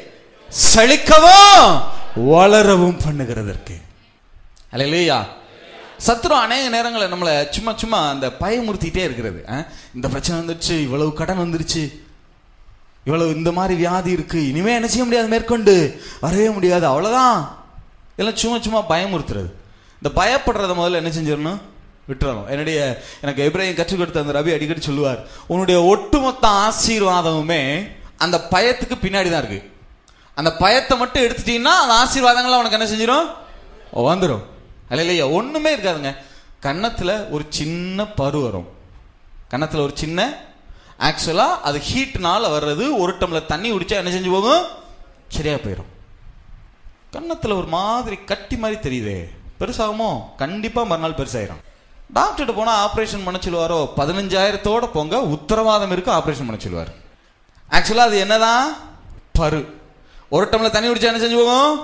A: செழிக்கவும் வளரவும் பண்ணுகிறதற்கு அல்லையா சத்ரு அநேக நேரங்களில் நம்மளை சும்மா சும்மா அந்த பயமுறுத்திட்டே இருக்கிறது அஹ், இந்த பிரச்சனை வந்துருச்சு இவ்வளவு கடன் வந்துருச்சு இவ்வளவு இந்த மாதிரி வியாதி இருக்கு இனிமே என்ன செய்ய முடியாது மேற்கொண்டு வரவே முடியாது அவ்வளவுதான் இதெல்லாம் சும்மா சும்மா பயமுறுத்துறது இந்த பயப்படுறத முதல்ல என்ன செஞ்சிடணும் விட்டுறணும் என்னுடைய எனக்கு எப்ராஹிம் கற்றுக் கொடுத்த அந்த ரவி அடிக்கடி சொல்லுவார் உன்னுடைய ஒட்டுமொத்த ஆசீர்வாதமுமே அந்த பயத்துக்கு பின்னாடி தான் இருக்கு அந்த பயத்தை மட்டும் எடுத்துட்டீங்கன்னா அந்த ஆசீர்வாதங்கள்லாம் உனக்கு என்ன செஞ்சிடும் வந்துடும் அல்ல இல்லையா ஒண்ணுமே இருக்காதுங்க கன்னத்துல ஒரு சின்ன பரு வரும் கன்னத்துல ஒரு சின்ன ஆக்சுவலா அது ஹீட்னால வர்றது ஒரு டம்ளர் தண்ணி குடிச்சா என்ன செஞ்சு போகும் சரியா போயிடும் கன்னத்துல ஒரு மாதிரி கட்டி மாதிரி தெரியுதே பெருசாகுமோ கண்டிப்பா மறுநாள் பெருசாயிரும் டாக்டர்கிட்ட போனா ஆபரேஷன் பண்ண சொல்லுவாரோ பதினஞ்சாயிரத்தோட போங்க உத்தரவாதம் இருக்கு ஆபரேஷன் பண்ண சொல்லுவார் ஆக்சுவலா அது என்னதான் பரு ஒரு டம்ளர் தண்ணி குடிச்சா என்ன செஞ்சு போகும்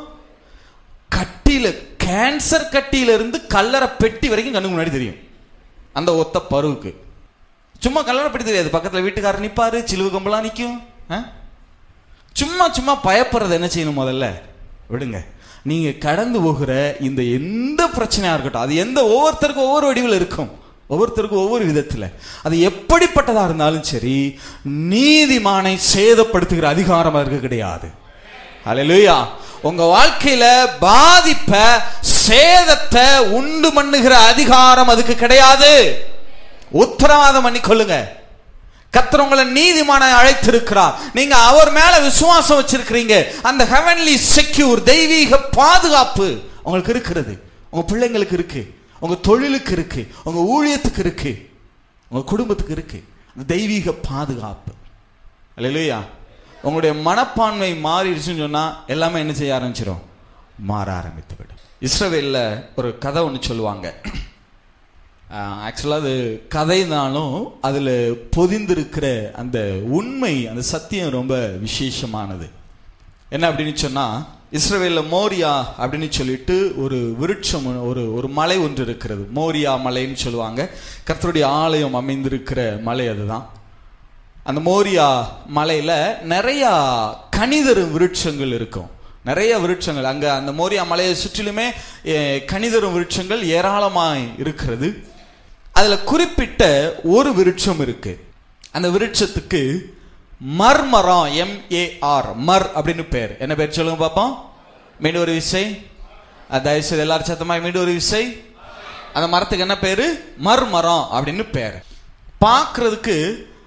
A: கட்டியில கேன்சர் கட்டியில இருந்து கல்லறை பெட்டி வரைக்கும் கண்ணுக்கு முன்னாடி தெரியும் அந்த ஒத்த பருவுக்கு சும்மா கல்லறை பெட்டி தெரியாது பக்கத்துல வீட்டுக்காரர் நிப்பாரு சிலுவு கம்பெல்லாம் நிக்கும் ஆ? சும்மா சும்மா பயப்படுறது என்ன செய்யணும் முதல்ல விடுங்க நீங்க கடந்து போகிற இந்த எந்த பிரச்சனையா இருக்கட்டும் அது எந்த ஒவ்வொருத்தருக்கும் ஒவ்வொரு வடிவில் இருக்கும் ஒவ்வொருத்தருக்கும் ஒவ்வொரு விதத்துல அது எப்படிப்பட்டதா இருந்தாலும் சரி நீதிமானை சேதப்படுத்துகிற அதிகாரம் அதற்கு கிடையாது ஹalleluya உங்க வாழ்க்கையில பாதிப்ப சேதத்தை உண்டு பண்ணுகிற அதிகாரம் அதுக்கு கிடையாது உத்தரவாதம் பண்ணிக்கொள்ளுங்க கர்த்தர் உங்களை நீதிமான அழைத்திருக்கிறார் நீங்க அவர் மேல விசுவாசம் வச்சிருக்கிறீங்க அந்த ஹெவன்லி செக்யூர் தெய்வீக பாதுகாப்பு உங்களுக்கு இருக்கிறது உங்க பிள்ளைங்களுக்கு இருக்கு உங்க தொழிலுக்கு இருக்கு உங்க ஊழியத்துக்கு இருக்கு உங்க குடும்பத்துக்கு இருக்கு அந்த தெய்வீக பாதுகாப்பு அல்லேலூயா உங்களுடைய மனப்பான்மை மாறிடுச்சுன்னு சொன்னா எல்லாமே என்ன செய்ய ஆரம்பிச்சிடும் மாற ஆரம்பித்து விடும் இஸ்ரவேல்ல ஒரு கதை ஒன்று சொல்லுவாங்க ஆக்சுவலாக அது கதைனாலும் அதில் பொதிந்திருக்கிற அந்த உண்மை அந்த சத்தியம் ரொம்ப விசேஷமானது என்ன அப்படின்னு சொன்னா இஸ்ரவேல்ல மோரியா அப்படின்னு சொல்லிட்டு ஒரு விருட்சம் ஒண்ணு- ஒரு ஒரு மலை ஒன்று இருக்கிறது மோரியா மலைன்னு சொல்லுவாங்க கர்த்தருடைய ஆலயம் அமைந்திருக்கிற மலை அதுதான் அந்த மோரியா மலையில நிறைய கனிதரும் விருட்சங்கள் இருக்கும் நிறைய விருட்சங்கள் அங்க அந்த மோரியா மலையை சுற்றிலுமே eh, கனிதரும் விருட்சங்கள் ஏராளமாய் இருக்கிறது அதுல குறிப்பிட்ட ஒரு விருட்சம் இருக்கு அந்த விருட்சத்துக்கு மர்மரம் எம் ஏ ஆர் மர் அப்படின்னு பேர் என்ன பேர் சொல்லுங்க பாப்போம் மீண்டும் ஒரு விசை அஹ் தயவு செய்து எல்லாரும் சத்தமாய் மீண்டும் ஒரு விசை அந்த மரத்துக்கு என்ன பேரு மர்மரம் அப்படின்னு பேர் பார்க்கிறதுக்கு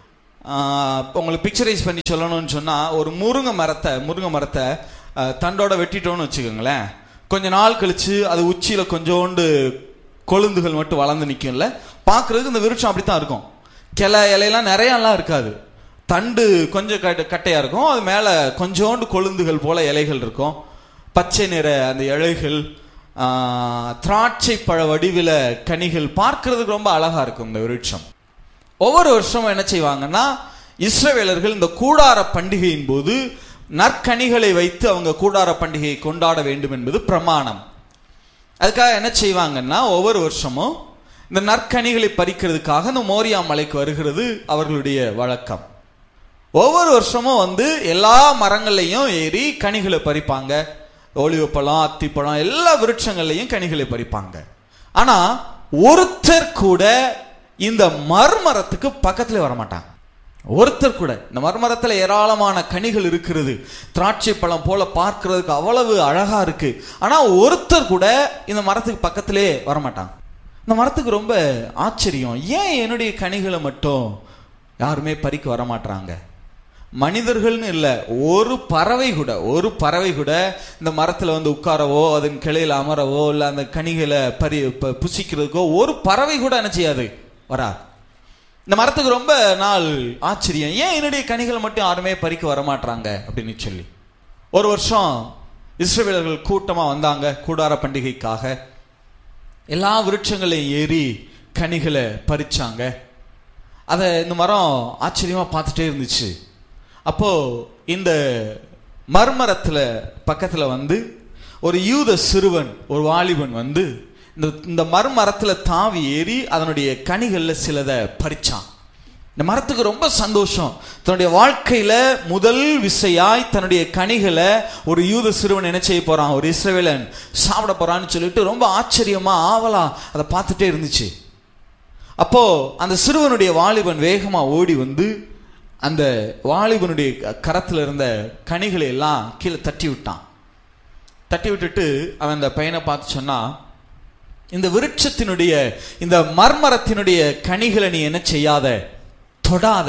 A: ஆஹ், இப்ப உங்களுக்கு பிக்சரைஸ் பண்ணி சொல்லணும்னு சொன்னா ஒரு முருங்கை மரத்தை முருங்கை மரத்தை ஆஹ், தண்டோட வெட்டிட்டோம்னு வச்சுக்கோங்களேன் கொஞ்ச நாள் கழிச்சு அது உச்சியில கொஞ்சோண்டு கொழுந்துகள் மட்டும் வளர்ந்து நிக்கும்ல பார்க்கிறதுக்கு இந்த விருட்சம் அப்படித்தான் இருக்கும் கிளை இலையெல்லாம் நிறையலாம் இருக்காது தண்டு கொஞ்சம் கட்ட கட்டையா இருக்கும் அது மேல கொஞ்சோண்டு கொழுந்துகள் போல இலைகள் இருக்கும் பச்சை நிற அந்த இலைகள் ஆஹ், திராட்சை பழ வடிவில கனிகள் பார்க்கிறதுக்கு ரொம்ப அழகா இருக்கும் இந்த விருட்சம் ஒவ்வொரு வருஷமும் என்ன செய்வாங்கன்னா இஸ்ரவேலர்கள் இந்த கூடார பண்டிகையின் போது நற்கனிகளை வைத்து அவங்க கூடார பண்டிகையை கொண்டாட வேண்டும் என்பது பிரமாணம் அதுக்காக என்ன செய்வாங்கன்னா ஒவ்வொரு வருஷமும் இந்த நற்கனிகளை பறிக்கிறதுக்காக இந்த மோரியா மலைக்கு வருகிறது அவர்களுடைய வழக்கம் ஒவ்வொரு வருஷமும் வந்து எல்லா மரங்கள்லையும் ஏறி கனிகளை பறிப்பாங்க ஒளிவப்பழம் அத்திப்பழம் எல்லா விருட்சங்கள்லையும் கனிகளை பறிப்பாங்க ஆனா ஒருத்தர் கூட இந்த மர்மரத்துக்கு பக்கத்துல வரமாட்டாங்க ஒருத்தர் கூட இந்த மர்மரத்துல ஏராளமான கனிகள் இருக்கிறது திராட்சை பழம் போல பார்க்கிறதுக்கு அவ்வளவு அழகா இருக்கு ஆனா ஒருத்தர் கூட இந்த மரத்துக்கு பக்கத்திலே வரமாட்டாங்க இந்த மரத்துக்கு ரொம்ப ஆச்சரியம் ஏன் என்னுடைய கனிகளை மட்டும் யாருமே பறிக்க வரமாட்டாங்க மனிதர்கள்னு இல்ல ஒரு பறவை கூட ஒரு பறவை கூட இந்த மரத்துல வந்து உட்காரவோ அதன் கிளையில அமரவோ இல்ல அந்த கனிகளை பறி ப- புசிக்கிறதுக்கோ ஒரு பறவை கூட என்ன செய்யாது வரா இந்த மரத்துக்கு ரொம்ப நாள் ஆச்சரியம் ஏன் என்னுடைய கனிகளை மட்டும் யாருமே பறிக்க வரமாட்டாங்க அப்படின்னு சொல்லி ஒரு வருஷம் இஸ்ரவேலர்கள் கூட்டமா வந்தாங்க கூடார பண்டிகைக்காக எல்லா விருட்சங்களையும் ஏறி கனிகளை பறிச்சாங்க அதை இந்த மரம் ஆச்சரியமா பார்த்துட்டே இருந்துச்சு அப்போ இந்த மர்மரத்துல பக்கத்துல வந்து ஒரு யூத சிறுவன் ஒரு வாலிபன் வந்து இந்த இந்த மர்மரத்துல தாவி ஏறி அதனுடைய கனிகள்ல சிலதை பறிச்சான் இந்த மரத்துக்கு ரொம்ப சந்தோஷம் தன்னுடைய வாழ்க்கையில முதல் விசையாய் தன்னுடைய கனிகளை ஒரு யூத சிறுவன் என்ன செய்ய போறான் ஒரு இஸ்ரவேலன் சாப்பிட போறான்னு சொல்லிட்டு ரொம்ப ஆச்சரியமா ஆவலா அதை பார்த்துட்டே இருந்துச்சு அப்போ அந்த சிறுவனுடைய வாலிபன் வேகமா ஓடி வந்து அந்த வாலிபனுடைய கரத்துல இருந்த கனிகளை எல்லாம் கீழே தட்டி விட்டான் தட்டி விட்டுட்டு அவன் அந்த பையனை பார்த்து சொன்னா இந்த விருட்சத்தினுடைய இந்த மர்மரத்தினுடைய கனிகளை நீ என்ன செய்யாத தொடாத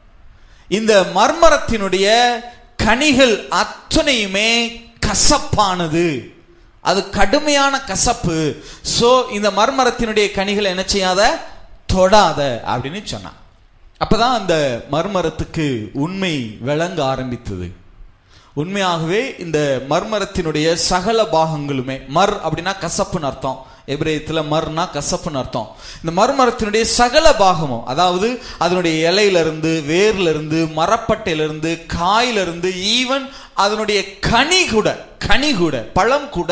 A: இந்த மர்மரத்தினுடைய கனிகள் அத்தனையுமே கசப்பானது அது கடுமையான கசப்பு சோ இந்த மர்மரத்தினுடைய கனிகளை என்ன செய்யாத தொடாத அப்படின்னு சொன்னான் அப்பதான் அந்த மர்மரத்துக்கு உண்மை விளங்க ஆரம்பித்தது உண்மையாகவே இந்த மர்மரத்தினுடைய சகல பாகங்களுமே மர் அப்படின்னா கசப்புன்னு அர்த்தம் எபிரேயத்துல மர்னா கசப்புன்னு அர்த்தம் இந்த மர்மரத்தினுடைய சகல பாகமும் அதாவது அதனுடைய இலையில இருந்து வேர்ல இருந்து மரப்பட்டையில இருந்து காயில இருந்து ஈவன் அதனுடைய கனி கூட கனி கூட பழம் கூட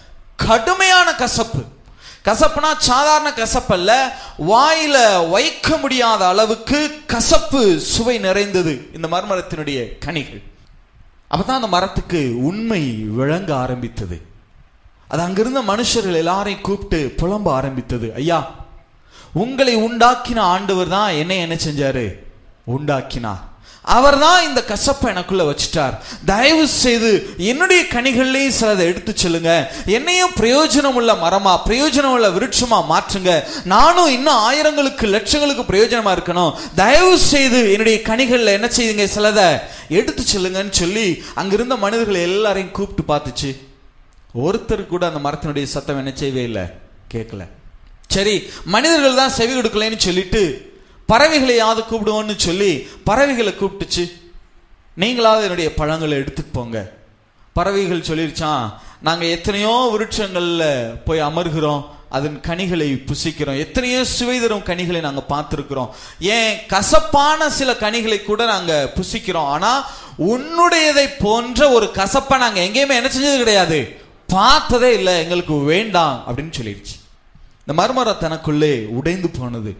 A: கடுமையான கசப்பு கசப்புனா சாதாரண கசப்பல்ல வாயில வைக்க முடியாத அளவுக்கு கசப்பு சுவை நிறைந்தது இந்த மர்மரத்தினுடைய கனிகள் அப்பதான் அந்த மரத்துக்கு உண்மை விளங்க ஆரம்பித்தது அது அங்கிருந்த மனுஷர்கள் எல்லாரையும் கூப்பிட்டு புலம்ப ஆரம்பித்தது ஐயா உங்களை உண்டாக்கின ஆண்டவர் தான் என்னை என்ன செஞ்சாரு உண்டாக்கினார் அவர் தான் இந்த கசப்பை எனக்குள்ள வச்சிட்டார் தயவு செய்து என்னுடைய கனிகள்லையும் சிலதை எடுத்து சொல்லுங்க என்னையும் பிரயோஜனம் உள்ள மரமா பிரயோஜனம் உள்ள விருட்சமா மாற்றுங்க நானும் இன்னும் ஆயிரங்களுக்கு லட்சங்களுக்கு பிரயோஜனமா இருக்கணும் தயவு செய்து என்னுடைய கனிகள்ல என்ன செய்யுங்க சிலதை எடுத்து சொல்லுங்கன்னு சொல்லி அங்கிருந்த மனிதர்கள் எல்லாரையும் கூப்பிட்டு பார்த்துச்சு ஒருத்தர் கூட அந்த மரத்தினுடைய சத்தம் என்ன செய்யவே இல்லை கேட்கல சரி மனிதர்கள் தான் செவி கொடுக்கலன்னு சொல்லிட்டு பறவைகளையாவது கூப்பிடுவோம்னு சொல்லி பறவைகளை கூப்பிட்டுச்சு நீங்களாவது என்னுடைய பழங்களை எடுத்துட்டு போங்க பறவைகள் சொல்லிருச்சான் நாங்க எத்தனையோ விருட்சங்கள்ல போய் அமர்கிறோம் அதன் கனிகளை புசிக்கிறோம் எத்தனையோ சுவை தரும் கனிகளை நாங்க பார்த்திருக்கிறோம் ஏன் கசப்பான சில கனிகளை கூட நாங்க புசிக்கிறோம் ஆனா உன்னுடையதை போன்ற ஒரு கசப்பை நாங்க எங்கேயுமே என்ன செஞ்சது கிடையாது பார்த்ததே இல்லை எங்களுக்கு வேண்டாம் அப்படின்னு சொல்லிடுச்சு இந்த மர்மரம் தனக்குள்ளே உடைந்து போனது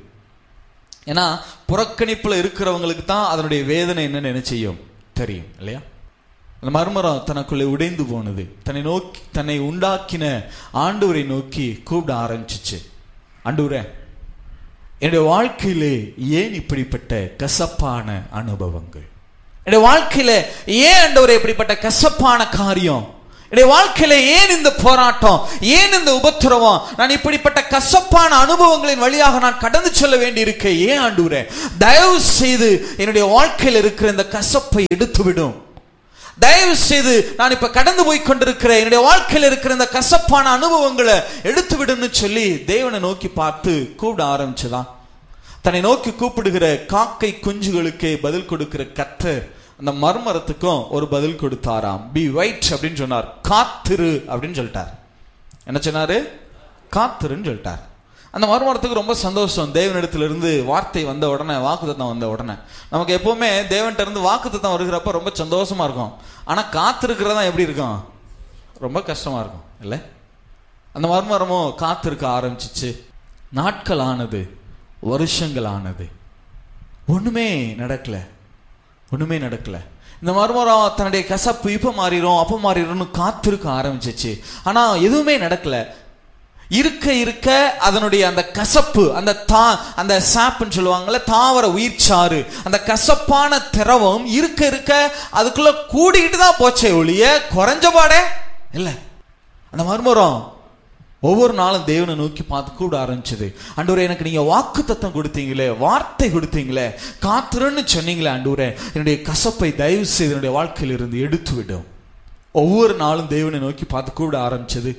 A: ஏன்னா புறக்கணிப்புல இருக்கிறவங்களுக்கு தான் அதனுடைய வேதனை என்னன்னு என்ன செய்யும் தெரியும் இல்லையா அந்த மர்மரம் தனக்குள்ளே உடைந்து போனது தன்னை நோக்கி தன்னை உண்டாக்கின ஆண்டவரை நோக்கி கூப்பிட ஆரம்பிச்சிச்சு ஆண்டவரே என்னுடைய வாழ்க்கையிலே ஏன் இப்படிப்பட்ட கசப்பான அனுபவங்கள் என்னுடைய வாழ்க்கையில ஏன் ஆண்டவரே இப்படிப்பட்ட கசப்பான காரியம் என்னுடைய வாழ்க்கையில ஏன் இந்த போராட்டம் ஏன் இந்த உபத்திரவம் நான் இப்படிப்பட்ட கசப்பான அனுபவங்களின் வழியாக நான் கடந்து செல்ல வேண்டி இருக்க ஏன் ஆண்டவரே தயவு செய்து என்னுடைய வாழ்க்கையில் இருக்கிற இந்த கசப்பை எடுத்து விடும் தயவு செய்து நான் இப்ப கடந்து போய் கொண்டிருக்கிற என்னுடைய வாழ்க்கையில் இருக்கிற இந்த கசப்பான அனுபவங்களை எடுத்து விடுன்னு சொல்லி தேவனை நோக்கி பார்த்து கூப்பிட ஆரம்பிச்சுதான் தன்னை நோக்கி கூப்பிடுகிற காக்கை குஞ்சுகளுக்கே பதில் கொடுக்கிற கர்த்தர் அந்த மர்மரத்துக்கும் ஒரு பதில் கொடுத்தாராம் பி வைட் அப்படின்னு சொன்னார் காத்திரு அப்படின்னு சொல்லிட்டார் என்ன சொன்னாரு காத்திருன்னு சொல்லிட்டார் அந்த மர்மரத்துக்கு ரொம்ப சந்தோஷம் தேவனிடத்திலிருந்து வார்த்தை வந்த உடனே வாக்குத்தத்தம் வந்த உடனே நமக்கு எப்பவுமே தேவன்கிட்ட இருந்து வாக்குத்தத்தம் வருகிறப்ப ரொம்ப சந்தோஷமா இருக்கும் ஆனா காத்திருக்கிறதா எப்படி இருக்கும் ரொம்ப கஷ்டமா இருக்கும் இல்லை அந்த மர்மரமும் காத்திருக்க ஆரம்பிச்சிச்சு நாட்கள் ஆனது வருஷங்கள் ஆனது ஒண்ணுமே நடக்கல ஒண்ணுமே நடக்கல இந்த மர்மரம் தன்னுடைய கசப்பு இப்ப மாறிடும் அப்ப மாறிடும்னு காத்திருக்க ஆரம்பிச்சிச்சு ஆனா எதுவுமே நடக்கல இருக்க இருக்க அதனுடைய அந்த கசப்பு அந்த தா அந்த சாப்புன்னு சொல்லுவாங்கல்ல தாவர உயிர்ச்சாறு அந்த கசப்பான திரவம் இருக்க இருக்க அதுக்குள்ள கூடிக்கிட்டு தான் போச்சே ஒழிய குறைஞ்ச பாடே இல்ல அந்த மர்மரம் ஒவ்வொரு நாளும் தேவனை நோக்கி பார்த்து கூட ஆரம்பிச்சது ஆண்டவரே எனக்கு நீங்க வாக்கு தத்தம் கொடுத்தீங்களே வார்த்தை கொடுத்தீங்களே காத்துருன்னு சொன்னீங்களே ஆண்டவரே என்னுடைய கசப்பை தயவு செய்து என்னுடைய வாழ்க்கையில் இருந்து எடுத்து விடும் ஒவ்வொரு நாளும் தேவனை நோக்கி பார்த்து கூட ஆரம்பிச்சது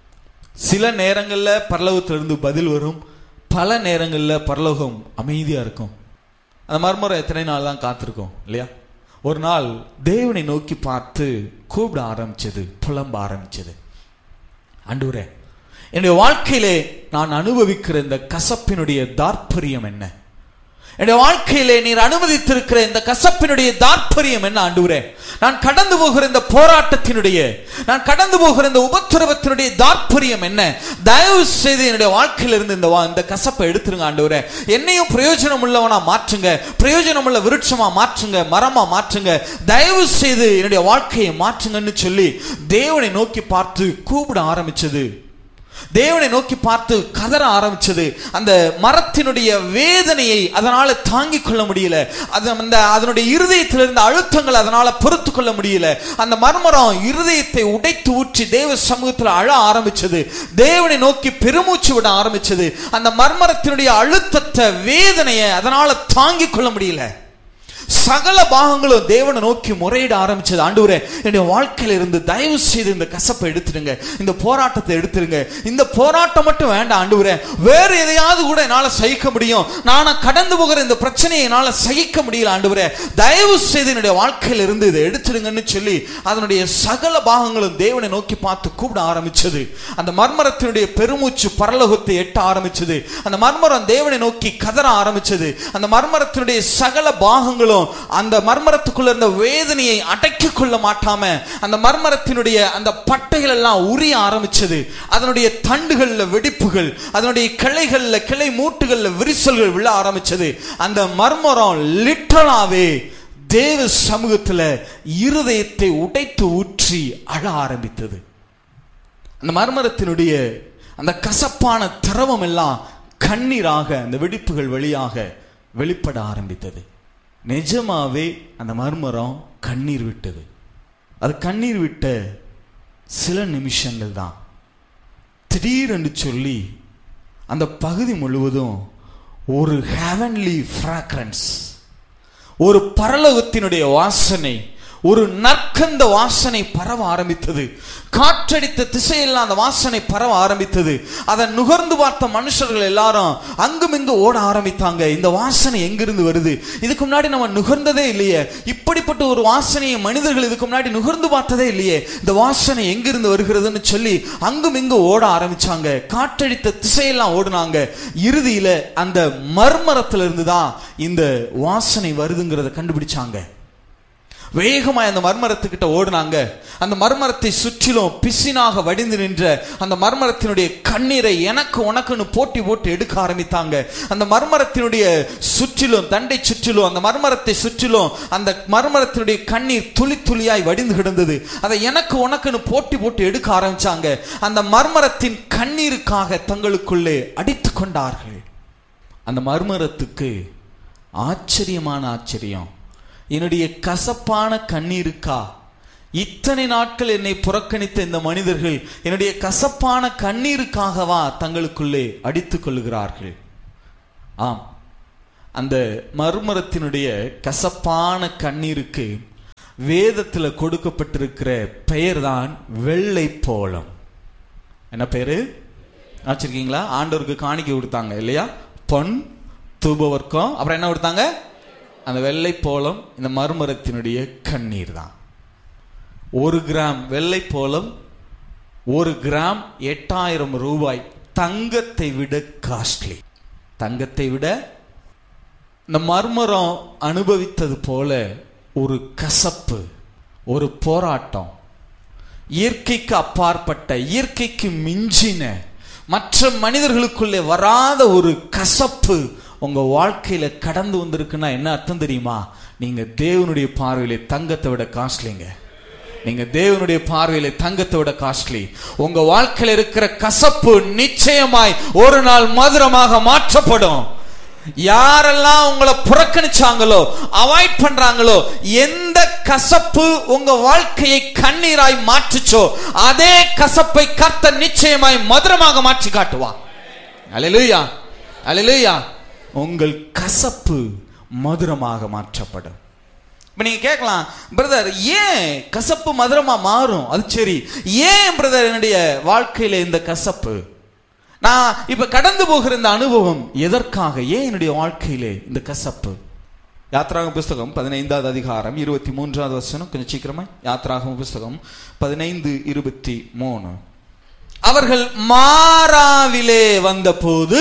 A: சில நேரங்கள்ல பரலோகத்திலிருந்து பதில் வரும் பல நேரங்கள்ல பரலோகம் அமைதியா இருக்கும் அந்த மர்மரம் எத்தனை நாள் தான் காத்திருக்கும் இல்லையா ஒரு நாள் தேவனை நோக்கி பார்த்து கூப்பிட ஆரம்பிச்சது புலம்ப ஆரம்பிச்சது ஆண்டவரே என்னுடைய வாழ்க்கையிலே நான் அனுபவிக்கிற இந்த கசப்பினுடைய தாற்பரியம் என்ன என்னுடைய வாழ்க்கையிலே நீர் அனுமதித்திருக்கிற இந்த கசப்பினுடைய தாற்பரியம் என்ன ஆண்டவரே நான் கடந்து போகிற இந்த போராட்டத்தினுடைய நான் கடந்து போகிற இந்த உபத்திரவத்தினுடைய தாற்பரியம் என்ன தயவு செய்து என்னுடைய வாழ்க்கையில இருந்து இந்த வா- இந்த கசப்பை எடுத்துருங்க ஆண்டவரே என்னையும் பிரயோஜனம் உள்ளவனா மாற்றுங்க பிரயோஜனம் உள்ள விருட்சமா மாற்றுங்க மரமா மாற்றுங்க தயவு செய்து என்னுடைய வாழ்க்கையை மாற்றுங்கன்னு சொல்லி தேவனை நோக்கி பார்த்து கூப்பிட ஆரம்பிச்சது தேவனை நோக்கி பார்த்து கதற ஆரம்பிச்சது அந்த மரத்தினுடைய வேதனையை அதனால தாங்கிக் கொள்ள முடியல அது அந்த அதனுடைய இருதயத்தில் இருந்த அழுத்தங்கள் அதனால பொறுத்து கொள்ள முடியல அந்த மர்மரம் இருதயத்தை உடைத்து ஊற்றி தேவ சமூகத்தில் அழ ஆரம்பிச்சது தேவனை நோக்கி பெருமூச்சு விட ஆரம்பிச்சது அந்த மர்மரத்தினுடைய அழுத்தத்தை வேதனையை அதனால தாங்கிக் கொள்ள முடியல சகல பாகங்களும் தேவனை நோக்கி முறையிட ஆரம்பிச்சது ஆண்டவரே என்னுடைய வாழ்க்கையில இருந்து தயவு செய்து இந்த கசப்பை எடுத்துடுங்க இந்த போராட்டத்தை எடுத்துருங்க இந்த போராட்டம் மட்டும் வேண்டாம் ஆண்டவரே வேற எதையாவது கூட என்னால சகிக்க முடியும் நான் கடந்து போகிற இந்த பிரச்சனையை என்னால சகிக்க முடியல ஆண்டவரே தயவு செய்து என்னுடைய வாழ்க்கையில இருந்து இதை எடுத்துடுங்கன்னு சொல்லி அதனுடைய சகல பாகங்களும் தேவனை நோக்கி பார்த்து கூப்பிட ஆரம்பிச்சது அந்த மர்மரத்தினுடைய பெருமூச்சு பரலோகத்தை எட்ட ஆரம்பிச்சது அந்த மர்மரம் தேவனை நோக்கி கதற ஆரம்பிச்சது அந்த மர்மரத்தினுடைய சகல பாகங்களும் அந்த மர்மரத்துக்குள்ள இருந்த வேதனையை அடக்கிக் கொள்ள மாட்டாம அந்த மர்மரத்தினுடைய அந்த பட்டைகள் எல்லாம் உரிய ஆரம்பிச்சது அதனுடைய தண்டுகள்ல வெடிப்புகள் அதனுடைய கிளைகள்ல கிளை மூட்டுகள்ல விரிசல்கள் விழ ஆரம்பிச்சது அந்த மர்மரம் லிட்டலாவே தேவ சமூகத்துல இருதயத்தை உடைத்து ஊற்றி அழ ஆரம்பித்தது அந்த மர்மரத்தினுடைய அந்த கசப்பான திரவம் எல்லாம் கண்ணீராக அந்த வெடிப்புகள் வழியாக வெளிப்பட ஆரம்பித்தது நிஜமாவே அந்த மர்மரம் கண்ணீர் விட்டது அது கண்ணீர் விட்ட சில நிமிஷங்கள் தான் திடீரென்று சொல்லி அந்த பகுதி முழுவதும் ஒரு ஹெவன்லி ஃப்ராக்ரன்ஸ் ஒரு பரலோகத்தினுடைய வாசனை ஒரு நற்கந்த வாசனை பரவ ஆரம்பித்தது காற்றடித்த திசையெல்லாம் அந்த வாசனை பரவ ஆரம்பித்தது அதை நுகர்ந்து பார்த்த மனுஷர்கள் எல்லாரும் அங்கும் இங்கு ஓட ஆரம்பித்தாங்க இந்த வாசனை எங்கிருந்து வருது இதுக்கு முன்னாடி நம்ம நுகர்ந்ததே இல்லையே இப்படிப்பட்ட ஒரு வாசனையை மனிதர்கள் இதுக்கு முன்னாடி நுகர்ந்து பார்த்ததே இல்லையே இந்த வாசனை எங்கிருந்து வருகிறதுன்னு சொல்லி அங்கும் இங்கு ஓட ஆரம்பிச்சாங்க காற்றடித்த திசையெல்லாம் ஓடுனாங்க இறுதியில அந்த மர்மரத்துல இருந்து தான் இந்த வாசனை வருதுங்கிறத கண்டுபிடிச்சாங்க வேகமா அந்த மர்மரத்துக்கிட்ட ஓடுனாங்க அந்த மர்மரத்தை சுற்றிலும் பிசினாக வடிந்து நின்ற அந்த மர்மரத்தினுடைய கண்ணீரை எனக்கு உனக்குன்னு போட்டி போட்டு எடுக்க ஆரம்பித்தாங்க அந்த மர்மரத்தினுடைய சுற்றிலும் தண்டை சுற்றிலும் அந்த மர்மரத்தை சுற்றிலும் அந்த மர்மரத்தினுடைய கண்ணீர் துளி துளியாய் வடிந்து கிடந்தது அதை எனக்கு உனக்குன்னு போட்டி போட்டு எடுக்க ஆரம்பிச்சாங்க அந்த மர்மரத்தின் கண்ணீருக்காக தங்களுக்குள்ளே அடித்து கொண்டார்கள் அந்த மர்மரத்துக்கு ஆச்சரியமான ஆச்சரியம் என்னுடைய கசப்பான கண்ணீருக்கா இத்தனை நாட்கள் என்னை புறக்கணித்த இந்த மனிதர்கள் என்னுடைய கசப்பான கண்ணீருக்காகவா தங்களுக்குள்ளே அடித்துக் கொள்ளுகிறார்கள் ஆம் அந்த மறுமரத்தினுடைய கசப்பான கண்ணீருக்கு வேதத்துல கொடுக்கப்பட்டிருக்கிற பெயர்தான் வெள்ளை போலம் என்ன பேரு வச்சிருக்கீங்களா ஆண்டவருக்கு காணிக்கை கொடுத்தாங்க இல்லையா பொன் தூபவர்க்கம் அப்புறம் என்ன கொடுத்தாங்க அந்த வெள்ளை போலம் இந்த மறுமரத்தினுடைய கண்ணீர் தான் ஒரு கிராம் வெள்ளை போலம் ஒரு கிராம் எட்டாயிரம் ரூபாய் தங்கத்தை விட காஸ்ட்லி தங்கத்தை விட இந்த மர்மரம் அனுபவித்தது போல ஒரு கசப்பு ஒரு போராட்டம் இயற்கைக்கு அப்பாற்பட்ட இயற்கைக்கு மிஞ்சின மற்ற மனிதர்களுக்குள்ளே வராத ஒரு கசப்பு உங்க வாழ்க்கையில கடந்து வந்திருக்குன்னா என்ன அர்த்தம் தெரியுமா நீங்க தேவனுடைய பார்வையில தங்கத்தை விட காஸ்ட்லிங்க நீங்க தேவனுடைய பார்வையில தங்கத்தை விட காஸ்ட்லி உங்க வாழ்க்கையில இருக்கிற கசப்பு நிச்சயமாய் ஒரு நாள் மதுரமாக மாற்றப்படும் யாரெல்லாம் உங்களை புறக்கணிச்சாங்களோ அவாய்ட் பண்றாங்களோ எந்த கசப்பு உங்க வாழ்க்கையை கண்ணீராய் மாற்றுச்சோ அதே கசப்பை கர்த்தர் நிச்சயமாய் மதுரமாக மாற்றி காட்டுவான் அலையிலுயா அலையிலுயா உங்கள் கசப்பு மதுரமாக மாற்றப்படும் இப்ப நீங்க கேட்கலாம் பிரதர் ஏன் கசப்பு மதுரமா மாறும் அது சரி ஏன் பிரதர் என்னுடைய வாழ்க்கையில இந்த கசப்பு நான் இப்ப கடந்து போகிற இந்த அனுபவம் எதற்காக ஏன் என்னுடைய வாழ்க்கையிலே இந்த கசப்பு யாத்ராக புஸ்தகம் பதினைந்தாவது அதிகாரம் இருபத்தி மூன்றாவது வசனம் கொஞ்சம் சீக்கிரமா யாத்ராக புஸ்தகம் பதினைந்து இருபத்தி மூணு அவர்கள் மாறாவிலே வந்தபோது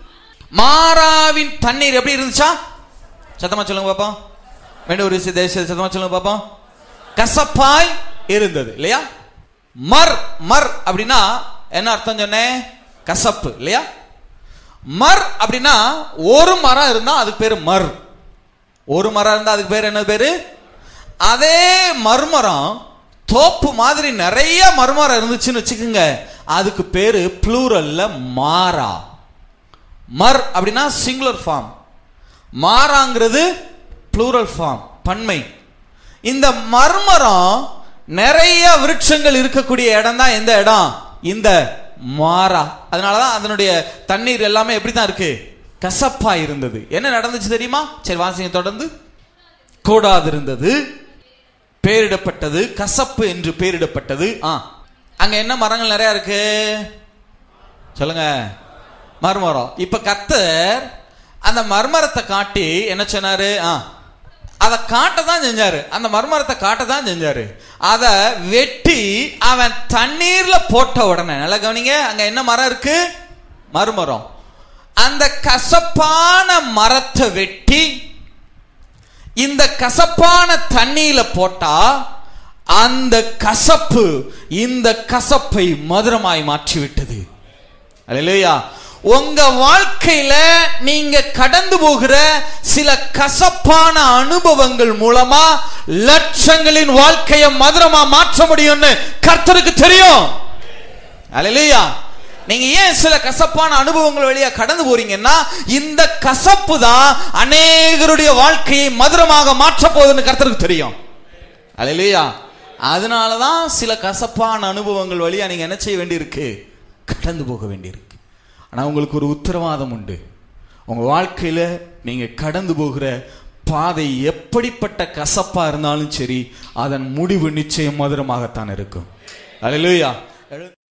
A: மாறாவின் தண்ணீர் எப்படி இருந்துச்சா சத்தமா சொல்லுங்க பாப்போம் வேண்டிய ஒரு தேச சத்தமா சொல்லுங்க பாப்போம் கசப்பாய் இருந்தது இல்லையா மர் மர் அப்படின்னா என்ன அர்த்தம் சொன்னேன் கசப்பு இல்லையா மர் அப்படின்னா ஒரு மரம் இருந்தா அதுக்கு பேரு மர் ஒரு மரம் இருந்தா அதுக்கு பேர் என்ன பேரு அதே மர்மரம் தோப்பு மாதிரி நிறைய மர்மரம் இருந்துச்சுன்னு வச்சுக்கோங்க அதுக்கு பேரு ப்ளூரல்ல மாறா மர் அப்படின்னா சிங்குலர் ஃபார்ம் மாறாங்கிறது ப்ளூரல் ஃபார்ம் பன்மை இந்த மர்மரம் நிறைய விருட்சங்கள் இருக்கக்கூடிய இடம் தான் எந்த இடம் இந்த மாறா அதனாலதான் அதனுடைய தண்ணீர் எல்லாமே எப்படி தான் இருக்கு கசப்பா இருந்தது என்ன நடந்துச்சு தெரியுமா சரி வாசிங்க தொடர்ந்து கூடாது இருந்தது பேரிடப்பட்டது கசப்பு என்று பேரிடப்பட்டது ஆ அங்க என்ன மரங்கள் நிறைய இருக்கு சொல்லுங்க மர்மரம் இப்ப கத்தர் அந்த மர்மரத்தை காட்டி என்ன சொன்னாரு ஆ அதை காட்ட தான் செஞ்சாரு அந்த மர்மரத்தை காட்ட தான் செஞ்சாரு அதை வெட்டி அவன் தண்ணீர்ல போட்ட உடனே நல்லா கவனிங்க அங்க என்ன மரம் இருக்கு மர்மரம் அந்த கசப்பான மரத்தை வெட்டி இந்த கசப்பான தண்ணியில போட்டா அந்த கசப்பு இந்த கசப்பை மதுரமாய் மாற்றி விட்டது அல்லையா உங்க வாழ்க்கையில நீங்க கடந்து போகிற சில கசப்பான அனுபவங்கள் மூலமா லட்சங்களின் வாழ்க்கையை மதுரமா மாற்ற முடியும்னு கர்த்தருக்கு தெரியும் அல்லையா நீங்க ஏன் சில கசப்பான அனுபவங்கள் வழியா கடந்து போறீங்கன்னா இந்த கசப்பு தான் அநேகருடைய வாழ்க்கையை மதுரமாக மாற்ற போகுதுன்னு கர்த்தருக்கு தெரியும் அல்லையா அதனாலதான் சில கசப்பான அனுபவங்கள் வழியா நீங்க என்ன செய்ய வேண்டியிருக்கு கடந்து போக வேண்டியிருக்கு ஆனா உங்களுக்கு ஒரு உத்தரவாதம் உண்டு உங்க வாழ்க்கையில நீங்க கடந்து போகிற பாதை எப்படிப்பட்ட கசப்பா இருந்தாலும் சரி அதன் முடிவு நிச்சயம் மதுரமாகத்தான் இருக்கும் அல்லையா